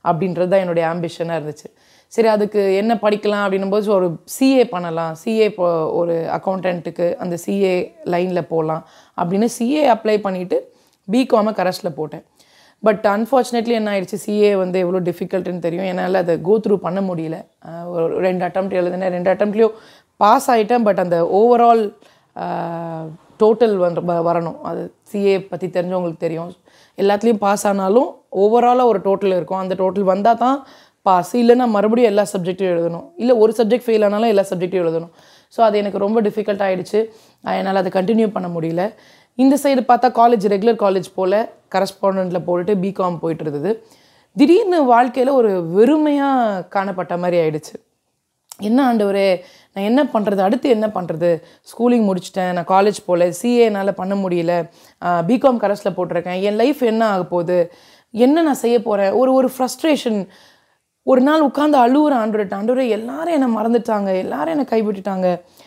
அப்படின்றது தான் என்னுடைய ஆம்பிஷனாக இருந்துச்சு சரி அதுக்கு என்ன படிக்கலாம் அப்படின்னும்போது ஒரு சிஏ பண்ணலாம் சிஏ இப்போ ஒரு அக்கௌண்டண்ட்டுக்கு அந்த சிஏ லைனில் போகலாம் அப்படின்னு சிஏ அப்ளை பண்ணிவிட்டு பிகாமை கரஸில் போட்டேன் பட் அன்ஃபார்ச்சுனேட்லி என்ன ஆயிடுச்சு சிஏ வந்து எவ்வளோ டிஃபிகல்ட்டுன்னு தெரியும் என்னால் அதை கோ த்ரூ பண்ண முடியல அஹ் ஒரு ரெண்டு அட்டம்ப்ட் எழுதினேன் ரெண்டு அட்டம்ப்ட்லேயும் பாஸ் ஆகிட்டேன் பட் அந்த ஓவரால் டோட்டல் வந்து வ- வரணும் அது சிஏ பற்றி தெரிஞ்சவங்களுக்கு தெரியும் எல்லாத்துலேயும் பாஸ் ஆனாலும் ஓவராலாக ஒரு டோட்டல் இருக்கும் அந்த டோட்டல் வந்தால் தான் பாஸ் இல்லைன்னா மறுபடியும் எல்லா சப்ஜெக்ட்டும் எழுதணும் இல்லை ஒரு சப்ஜெக்ட் ஃபெயில் ஆனாலும் எல்லா சப்ஜெக்ட்டும் எழுதணும் ஸோ அது எனக்கு ரொம்ப டிஃபிகல்ட் ஆகிடுச்சு என்னால் அதை கண்டினியூ பண்ண முடியல இந்த சைடு பார்த்தா காலேஜ் ரெகுலர் காலேஜ் போல் கரஸ்பாண்டண்ட்டில் போட்டுட்டு பிகாம் போயிட்டு இருந்தது திடீர்னு வாழ்க்கையில் ஒரு வெறுமையாக காணப்பட்ட மாதிரி ஆயிடுச்சு என்ன ஆண்டவரே நான் என்ன பண்ணுறது அடுத்து என்ன பண்ணுறது ஸ்கூலிங் முடிச்சிட்டேன் நான் காலேஜ் போகல சிஏ என்னால் பண்ண முடியல பிகாம் கரஸில் போட்டிருக்கேன் என் லைஃப் என்ன ஆக போகுது என்ன நான் செய்ய போகிறேன் ஒரு ஒரு ஃப்ரஸ்ட்ரேஷன் ஒரு நாள் உட்காந்து அழுவுற ஆண்டவர்கிட்ட ஆண்டவரே எல்லாரும் என்னை மறந்துட்டாங்க எல்லாரும் என்னை கைவிட்டுட்டாங்க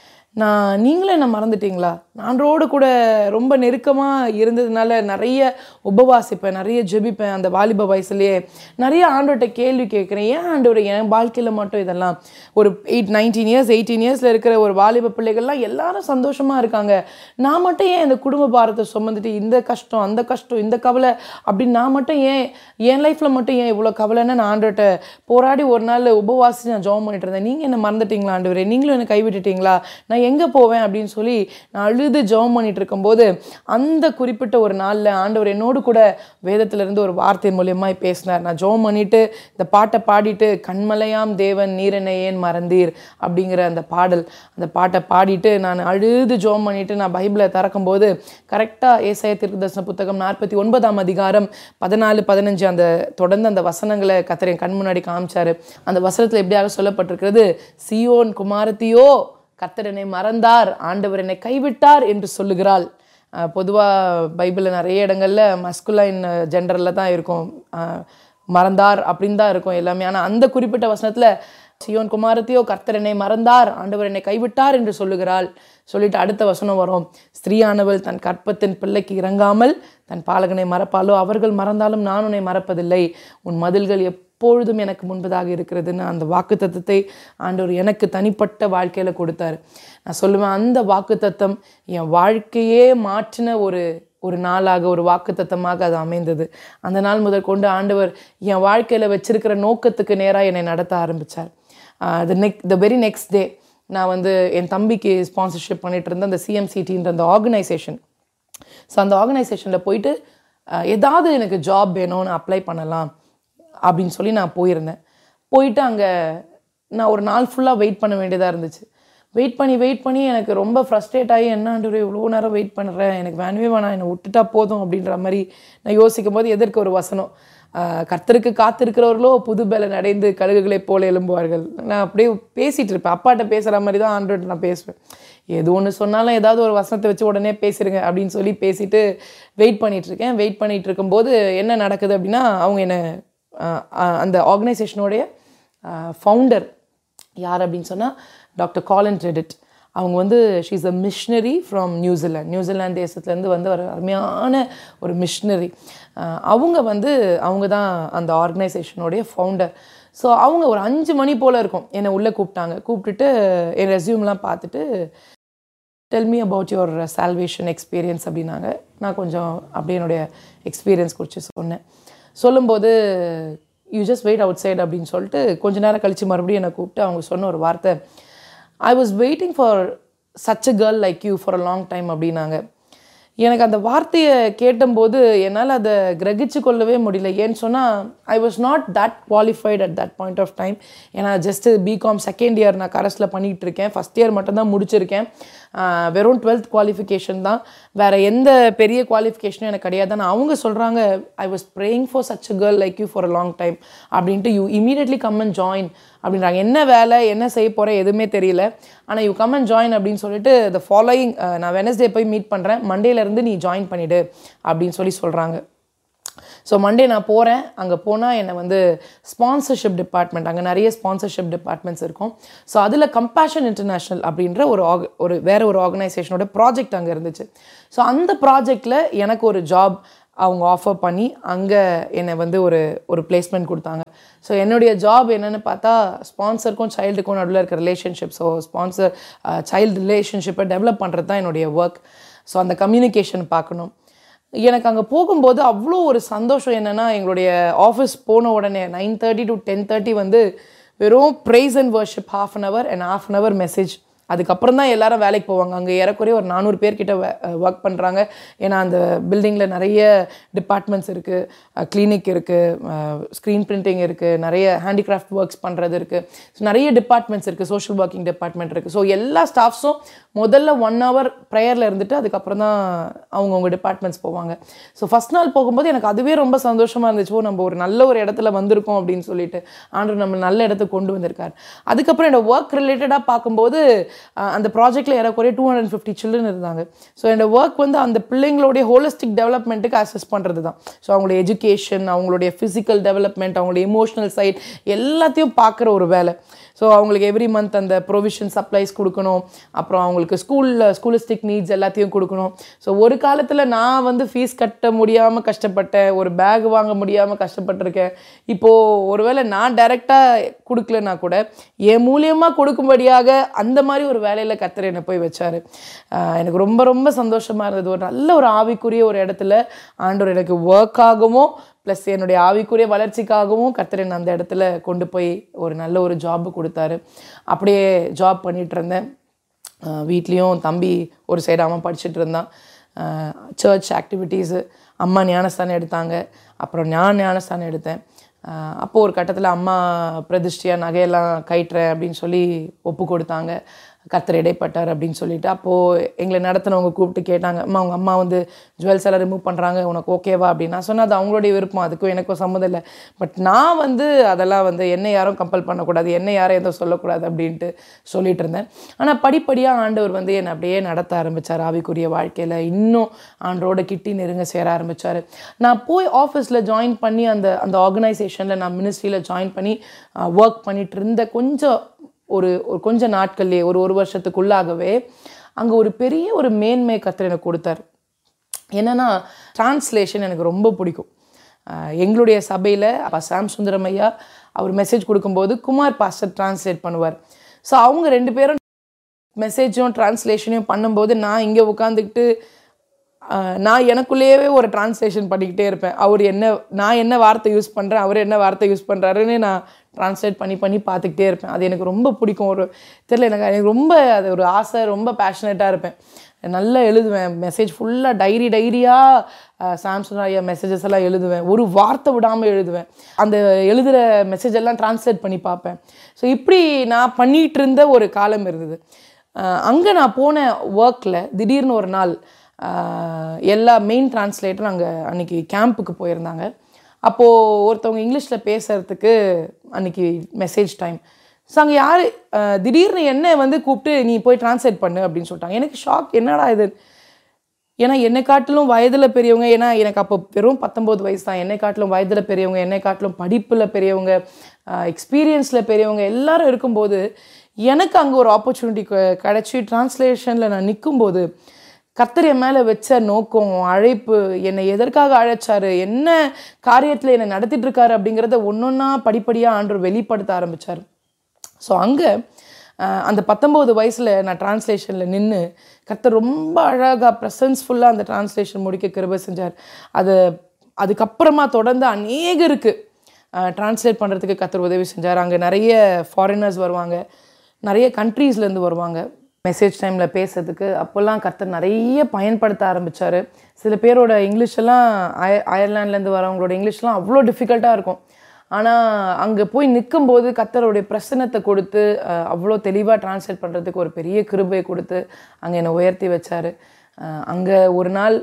நான் நீங்களும் என்ன மறந்துட்டீங்களா ஆண்டரோடு கூட ரொம்ப நெருக்கமாக இருந்ததுனால நிறைய உபவாசிப்பேன் நிறைய ஜெபிப்பேன் அந்த வாலிப வயசுலேயே நிறைய ஆண்டவர்கிட்ட கேள்வி கேட்குறேன் ஏன் ஆண்டவர் என் வாழ்க்கையில் மட்டும் இதெல்லாம் ஒரு எயிட் நைன்டீன் இயர்ஸ் எயிட்டீன் இயர்ஸில் இருக்கிற ஒரு வாலிப பிள்ளைகள்லாம் எல்லாரும் சந்தோஷமாக இருக்காங்க நான் மட்டும் ஏன் இந்த குடும்ப பாரத்தை சுமந்துட்டு இந்த கஷ்டம் அந்த கஷ்டம் இந்த கவலை அப்படின்னு நான் மட்டும் ஏன் என் லைஃப்பில் மட்டும் ஏன் இவ்வளோ கவலைன்னு நான் ஆண்டவர்கிட்ட போராடி ஒரு நாள் உபவாசி நான் ஜெபம் பண்ணிட்டு இருந்தேன் நீங்கள் என்ன மறந்துட்டீங்களா ஆண்டவரே நீங்களும் என்னை கைவிட்டுட்டீங்களா நான் எங்கே போவேன் அப்படின்னு சொல்லி நான் அழுது ஜெபம் பண்ணிட்டு இருக்கும்போது அந்த குறிப்பிட்ட ஒரு நாளில் ஆண்டவர் என்னோடு கூட வேதத்திலிருந்து ஒரு வார்த்தை மூலியமாக பேசினார் நான் ஜெபம் பண்ணிட்டு இந்த பாட்டை பாடிட்டு கண்மலையாம் தேவன் நீரென்னை ஏன் மறந்தீர் அப்படிங்கிற அந்த பாடல் அந்த பாட்டை பாடிட்டு நான் அழுது ஜெபம் பண்ணிட்டு நான் பைபிளை திறக்கும்போது கரெக்டாக ஏசாய தீர்க்கதர்சன புத்தகம் நாற்பத்தி ஒன்பதாம் அதிகாரம் பதினாலு பதினஞ்சு அந்த தொடர்ந்து அந்த வசனங்களை கத்தர் என் கண் முன்னாடி காமிச்சாரு அந்த வசனத்தில் எப்படியாக சொல்லப்பட்டிருக்கிறது சியோன் குமாரத்தியோ கர்த்தர் என்னை மறந்தார் ஆண்டவர் என்னை கைவிட்டார் என்று சொல்லுகிறாள் பொதுவாக பைபிளில் நிறைய இடங்கள்ல மஸ்குலைன் ஜெண்டரில் தான் இருக்கும் அஹ், மறந்தார் அப்படின்னு தான் இருக்கும் எல்லாமே ஆனால் அந்த குறிப்பிட்ட வசனத்தில் சியோன் குமாரத்தையோ கர்த்தர் என்னை மறந்தார் ஆண்டவர் என்னை கைவிட்டார் என்று சொல்லுகிறாள் சொல்லிட்டு அடுத்த வசனம் வரும் ஸ்திரீயானவள் தன் கற்பத்தின் பிள்ளைக்கு இறங்காமல் தன் பாலகனை மறப்பாலோ அவர்கள் மறந்தாலும் நான் உன்னை மறப்பதில்லை உன் மதில்கள் எப்பொழுதும் எனக்கு முன்பதாக இருக்கிறதுன்னு அந்த வாக்கு தத்துவத்தை ஆண்டவர் எனக்கு தனிப்பட்ட வாழ்க்கையில் கொடுத்தாரு நான் சொல்லுவேன் அந்த வாக்கு தத்தம் என் வாழ்க்கையே மாற்றின ஒரு ஒரு நாளாக ஒரு வாக்குத்தத்தமாக அது அமைந்தது அந்த நாள் முதல் கொண்டு ஆண்டவர் என் வாழ்க்கையில் வச்சிருக்கிற நோக்கத்துக்கு நேராக என்னை நடத்த ஆரம்பித்தார் the neck the very next day நான் வந்து என் தம்பிக்கு ஸ்பான்சர்ஷிப் பண்ணிட்டு இருந்த அந்த சிஎம்சிடின்ற அந்த ஆர்கனைசேஷன் ஸோ அந்த ஆர்கனைசேஷனில் போயிட்டு அஹ், ஏதாவது எனக்கு ஜாப் வேணும்னு அப்ளை பண்ணலாம் அப்படின்னு சொல்லி நான் போயிருந்தேன் போயிட்டு அங்கே நான் ஒரு நாள் ஃபுல்லாக வெயிட் பண்ண வேண்டியதாக இருந்துச்சு வெயிட் பண்ணி வெயிட் பண்ணி எனக்கு ரொம்ப ஃப்ரஸ்ட்ரேட் ஆகி என்ன ஆண்டவரே இவ்வளோ நேரம் வெயிட் பண்ணுறேன் எனக்கு வேணவே வேணாம் என்னை விட்டுட்டா போதும் அப்படின்ற மாதிரி நான் யோசிக்கும் போது எதற்கு ஒரு வசனம் ஆஹ், கர்த்தருக்கு காத்திருக்கிறவர்களோ புது பலன் அடைந்து கழுகுகளைப் போல எழும்புவார்கள் நான் அப்படியே பேசிகிட்டு இருப்பேன் அப்பாட்ட பேசுகிற மாதிரி தான் ஆண்டவர்கிட்ட நான் பேசுவேன் எது ஒன்று சொன்னாலும் ஏதாவது ஒரு வசனத்தை வச்சு உடனே பேசிடுங்க அப்படின்னு சொல்லி பேசிட்டு வெயிட் பண்ணிட்டு இருக்கேன் வெயிட் பண்ணிட்டு இருக்கும்போது என்ன நடக்குது அப்படின்னா அவங்க என்ன ஆஹ், ஆஹ், அந்த ஆர்கனைசேஷனுடைய ஃபவுண்டர் யார் அப்படின்னு சொன்னால் டாக்டர் காலின் ரெடிட் அவங்க வந்து she's a missionary from New Zealand New Zealand தேசத்துலேருந்து வந்து ஒரு அருமையான ஒரு மிஷினரி அவங்க வந்து அவங்க தான் அந்த ஆர்கனைசேஷனுடைய ஃபவுண்டர் ஸோ அவங்க ஒரு அஞ்சு மணி போல் இருக்கும் என்னை உள்ளே கூப்பிட்டாங்க கூப்பிட்டுட்டு என் ரெஸ்யூம்லாம் பார்த்துட்டு tell me about your salvation experience அப்படின்னாங்க நான் கொஞ்சம் அப்படியே என்னுடைய எக்ஸ்பீரியன்ஸ் குறித்து சொன்னேன் சொல்லும்போது you just wait outside அப்படின்னு சொல்லிட்டு கொஞ்ச நேரம் கழித்து மறுபடியும் என்னை கூப்பிட்டு அவங்க சொன்ன ஒரு வார்த்தை I was waiting for such a girl like you for a long time அப்படின்னாங்க எனக்கு அந்த வார்த்தையை கேட்டம்போது என்னால் அதை கிரகிச்சு கொள்ளவே முடியல ஏன்னு சொன்னால் I was not that qualified at that point of time ஏன்னா ஜஸ்ட்டு பிகாம் செகண்ட் இயர் நான் கரஸில் பண்ணிகிட்டு இருக்கேன் ஃபஸ்ட் இயர் மட்டும்தான் முடிச்சிருக்கேன் ஆஹ் வெறும் டுவெல்த் குவாலிஃபிகேஷன் தான் வேறு எந்த பெரிய குவாலிஃபிகேஷனும் எனக்கு கிடையாது ஆனால் அவங்க சொல்கிறாங்க I was praying for such a girl like you for a long time அப்படின்ட்டு you immediately come and join அப்படின்றாங்க என்ன வேலை என்ன செய்ய போகிறேன் எதுவுமே தெரியல ஆனால் யூ கம் அண்ட் ஜாயின் அப்படின்னு சொல்லிட்டு த ஃபாலோயிங் நான் வெனஸ்டே போய் மீட் பண்ணுறேன் மண்டேலேருந்து நீ ஜாயின் பண்ணிவிடு அப்படின்னு சொல்லி சொல்கிறாங்க ஸோ மண்டே நான் போகிறேன் அங்கே போனால் என்னை வந்து ஸ்பான்சர்ஷிப் டிபார்ட்மெண்ட் அங்கே நிறைய ஸ்பான்சர்ஷிப் டிபார்ட்மெண்ட்ஸ் இருக்கும் ஸோ அதில் கம்பேஷன் இன்டர்நேஷ்னல் அப்படின்ற ஒரு ஆக ஒரு வேறு ஒரு ஆர்கனைசேஷனோட ப்ராஜெக்ட் அங்கே இருந்துச்சு ஸோ அந்த ப்ராஜெக்டில் எனக்கு ஒரு ஜாப் அவங்க ஆஃபர் பண்ணி அங்கே என்னை வந்து ஒரு ஒரு பிளேஸ்மெண்ட் கொடுத்தாங்க ஸோ என்னுடைய ஜாப் என்னென்னு பார்த்தா ஸ்பான்சருக்கும் சைல்டுக்கும் நடுவில் இருக்க ரிலேஷன்ஷிப் ஸோ ஸ்பான்சர் சைல்டு ரிலேஷன்ஷிப்பை டெவலப் பண்ணுறது தான் என்னுடைய ஒர்க் ஸோ அந்த கம்யூனிகேஷன் பார்க்கணும் எனக்கு அங்கே போகும்போது அவ்வளோ ஒரு சந்தோஷம் என்னென்னா எங்களுடைய ஆஃபீஸ் போன உடனே nine thirty to ten thirty வந்து வெறும் praise and worship half an hour and half an hour message அதுக்கப்புறம் தான் எல்லாரும் வேலைக்கு போவாங்க அங்கே ஏறக்குறைய ஒரு நானூறு பேர்கிட்ட ஒர்க் பண்ணுறாங்க ஏன்னா அந்த பில்டிங்கில் நிறைய டிபார்ட்மெண்ட்ஸ் இருக்குது கிளினிக் இருக்குது ஸ்க்ரீன் பிரிண்டிங் இருக்குது நிறைய ஹேண்டிகிராஃப்ட் ஒர்க்ஸ் பண்ணுறது இருக்குது ஸோ நிறைய டிபார்ட்மெண்ட்ஸ் இருக்குது சோஷியல் ஒர்க்கிங் டிபார்ட்மெண்ட் இருக்குது ஸோ எல்லா ஸ்டாஃப்ஸும் முதல்ல ஒன் ஹவர் ப்ரேயரில் இருந்துட்டு அதுக்கப்புறம் தான் அவங்கவுங்க டிபார்ட்மெண்ட்ஸ் போவாங்க ஸோ ஃபஸ்ட் நாள் போகும்போது எனக்கு அதுவே ரொம்ப சந்தோஷமாக இருந்துச்சு ஓ நம்ம ஒரு நல்ல ஒரு இடத்துல வந்திருக்கோம் அப்படின்னு சொல்லிட்டு ஆண்டு நம்ம நல்ல இடத்துக்கு கொண்டு வந்திருக்கார் அதுக்கப்புறம் என்னோட ஒர்க் ரிலேட்டடாக பார்க்கும்போது அஹ், அந்த ப்ராஜெக்டில் ஏறக்குறைய டூ ஹண்ட்ரட் ஃபிஃப்டி சில்ட்ரன் இருந்தாங்க ஸோ என்னோட ஒர்க் வந்து அந்த பிள்ளைங்களுடைய ஹோலிஸ்டிக் டெவலப்மெண்ட்டுக்கு அசஸ் பண்ணுறது தான் ஸோ அவங்களுடைய எஜுகேஷன் அவங்களுடைய ஃபிசிக்கல் டெவலப்மெண்ட் அவங்களுடைய எமோஷனல் சைட் எல்லாத்தையும் பார்க்குற ஒரு வேலை ஸோ அவங்களுக்கு எவ்ரி மந்த் அந்த ப்ரொவிஷன் சப்ளைஸ் கொடுக்கணும் அப்புறம் அவங்களுக்கு ஸ்கூலில் ஸ்கூலிஸ்டிக் நீட்ஸ் எல்லாத்தையும் கொடுக்கணும் ஸோ ஒரு காலத்தில் நான் வந்து ஃபீஸ் கட்ட முடியாமல் கஷ்டப்பட்டேன் ஒரு பேக் வாங்க முடியாமல் கஷ்டப்பட்டிருக்கேன் இப்போது ஒருவேளை நான் டைரெக்டாக கொடுக்கலனா கூட என் மூலியமாக கொடுக்கும்படியாக அந்த மாதிரி ஒரு வேலையில் கத்தர் என்னை போய் வச்சார் எனக்கு ரொம்ப ரொம்ப சந்தோஷமாக இருந்தது ஒரு நல்ல ஒரு ஆவிக்குரிய ஒரு இடத்துல ஆண்டவர் எனக்கு ஒர்க்காகவும் ப்ளஸ் என்னுடைய ஆவிக்குரிய வளர்ச்சிக்காகவும் கர்த்தர் என்னை அந்த இடத்துல கொண்டு போய் ஒரு நல்ல ஒரு ஜாப் கொடுத்தாரு அப்படியே ஜாப் பண்ணிட்டு இருந்தேன் வீட்லேயும் தம்பி ஒரு சைடு அவன் படிச்சுட்டு இருந்தான் சர்ச் ஆக்டிவிட்டீஸு அம்மா ஞானஸ்தானம் எடுத்தாங்க அப்புறம் நான் ஞானஸ்தானம் எடுத்தேன் ஆஹ் அப்போ ஒரு கட்டத்தில் அம்மா பிரதிஷ்டியாக நகையெல்லாம் கயிட்டுறேன் அப்படின்னு சொல்லி ஒப்பு கொடுத்தாங்க கர்த்தர் இடைப்பட்டார் அப்படின்னு சொல்லிட்டு அப்போது எங்களை நடத்தினவங்க கூப்பிட்டு கேட்டாங்க அம்மா அவங்க அம்மா வந்து ஜுவல்ஸ் எல்லாம் ரிமூவ் பண்ணுறாங்க உனக்கு ஓகேவா அப்படின்னு நான் சொன்னேன் அது அவங்களுடைய விருப்பம் அதுக்கும் எனக்கும் சம்மந்தம் இல்லை பட் நான் வந்து அதெல்லாம் வந்து என்னை யாரும் கம்பல் பண்ணக்கூடாது என்னை யாரும் எதுவும் சொல்லக்கூடாது அப்படின்ட்டு சொல்லிட்டு இருந்தேன் ஆனால் படிப்படியாக ஆண்டவர் வந்து என்னை அப்படியே நடத்த ஆரம்பித்தார் ஆவிக்குரிய வாழ்க்கையில் இன்னும் ஆண்டரோட கிட்டி நெருங்க சேர ஆரம்பித்தார் நான் போய் ஆஃபீஸில் ஜாயின் பண்ணி அந்த அந்த ஆர்கனைசேஷனில் நான் மினிஸ்ட்ரியில் ஜாயின் பண்ணி ஒர்க் பண்ணிட்டு இருந்த கொஞ்சம் ஒரு ஒரு கொஞ்ச நாட்கள்லேயே ஒரு ஒரு வருஷத்துக்குள்ளாகவே அங்கே ஒரு பெரிய ஒரு மேன்மை கத்தர் எனக்கு கொடுத்தார் என்னன்னா டிரான்ஸ்லேஷன் எனக்கு ரொம்ப பிடிக்கும் ஆஹ் எங்களுடைய சபையில் அப்பா சாம் சுந்தரம் ஐயா அவர் மெசேஜ் கொடுக்கும்போது குமார் பாஸ்டர் டிரான்ஸ்லேட் பண்ணுவார் ஸோ அவங்க ரெண்டு பேரும் மெசேஜும் டிரான்ஸ்லேஷனையும் பண்ணும்போது நான் இங்கே உட்காந்துக்கிட்டு ஆஹ் நான் எனக்குள்ளேயே ஒரு டிரான்ஸ்லேஷன் பண்ணிக்கிட்டே இருப்பேன் அவர் என்ன நான் என்ன வார்த்தை யூஸ் பண்ணுறேன் அவர் என்ன வார்த்தை யூஸ் பண்ணுறாருன்னு நான் ட்ரான்ஸ்லேட் பண்ணி பண்ணி பார்த்துக்கிட்டே இருப்பேன் அது எனக்கு ரொம்ப பிடிக்கும் ஒரு தெரியல எனக்கு எனக்கு ரொம்ப அது ஒரு ஆசை ரொம்ப பேஷனேட்டாக இருப்பேன் நல்லா எழுதுவேன் மெசேஜ் ஃபுல்லாக டைரி டைரியாக சாம்சங் ஐயா மெசேஜஸ் எல்லாம் எழுதுவேன் ஒரு வார்த்தை விடாமல் எழுதுவேன் அந்த எழுதுகிற மெசேஜ் எல்லாம் ட்ரான்ஸ்லேட் பண்ணி பார்ப்பேன் ஸோ இப்படி நான் பண்ணிகிட்டு இருந்த ஒரு காலம் இருந்தது அங்கே நான் போன ஒர்க்கில் திடீர்னு ஒரு நாள் ஆஹ் எல்லா மெயின் டிரான்ஸ்லேட்டரும் அங்கே அன்றைக்கி கேம்புக்கு போயிருந்தாங்க அப்போது ஒருத்தவங்க இங்கிலீஷில் பேசுகிறதுக்கு அன்றைக்கி மெசேஜ் டைம் ஸோ அங்கே யார் திடீர்னு என்ன வந்து கூப்பிட்டு நீ போய் டிரான்ஸ்லேட் பண்ணு அப்படின்னு சொல்லிட்டாங்க எனக்கு ஷாக் என்னடா இது ஏன்னா என்னை காட்டிலும் வயதில் பெரியவங்க ஏன்னா எனக்கு அப்போ வெறும் பத்தொம்போது வயசு தான் என்னை காட்டிலும் வயதில் பெரியவங்க என்னை காட்டிலும் படிப்பில் பெரியவங்க எக்ஸ்பீரியன்ஸில் பெரியவங்க எல்லாரும் இருக்கும்போது எனக்கு அங்கே ஒரு ஆப்பர்ச்சுனிட்டி கிடச்சி டிரான்ஸ்லேஷனில் நான் நிற்கும்போது கர்த்தர் என் மேலே வச்ச நோக்கம் அழைப்பு என்னை எதற்காக அழைச்சாரு என்ன காரியத்தில் என்னை நடத்திட்டு இருக்காரு அப்படிங்கிறத ஒன்றொன்னா படிப்படியாக ஆண்டவர் வெளிப்படுத்த ஆரம்பித்தார் ஸோ அங்கே அந்த பத்தொம்போது வயசில் நான் டிரான்ஸ்லேஷனில் நின்று கர்த்தர் ரொம்ப அழகாக ப்ரெசன்ஸ்ஃபுல்லாக அந்த டிரான்ஸ்லேஷன் முடிக்க கிருபை செஞ்சார் அது அதுக்கப்புறமா தொடர்ந்து அநேகருக்கு டிரான்ஸ்லேட் பண்ணுறதுக்கு கர்த்தர் உதவி செஞ்சார் அங்கே நிறைய ஃபாரினர்ஸ் வருவாங்க நிறைய கண்ட்ரீஸ்லேருந்து வருவாங்க மெசேஜ் டைமில் பேசுறதுக்கு அப்போல்லாம் கர்த்தர் நிறைய பயன்படுத்த ஆரம்பித்தார் சில பேரோட இங்கிலீஷெல்லாம் அய அயர்லாண்ட்லேருந்து வரவங்களோட இங்கிலீஷ்லாம் அவ்வளோ டிஃபிகல்ட்டாக இருக்கும் ஆனால் அங்கே போய் நிற்கும்போது கத்தருடைய பிரசனத்தை கொடுத்து அஹ், அவ்வளோ தெளிவாக டிரான்ஸ்லேட் பண்ணுறதுக்கு ஒரு பெரிய கிருபையை கொடுத்து அங்கே என்னை உயர்த்தி வச்சார் அங்கே ஒரு நாள்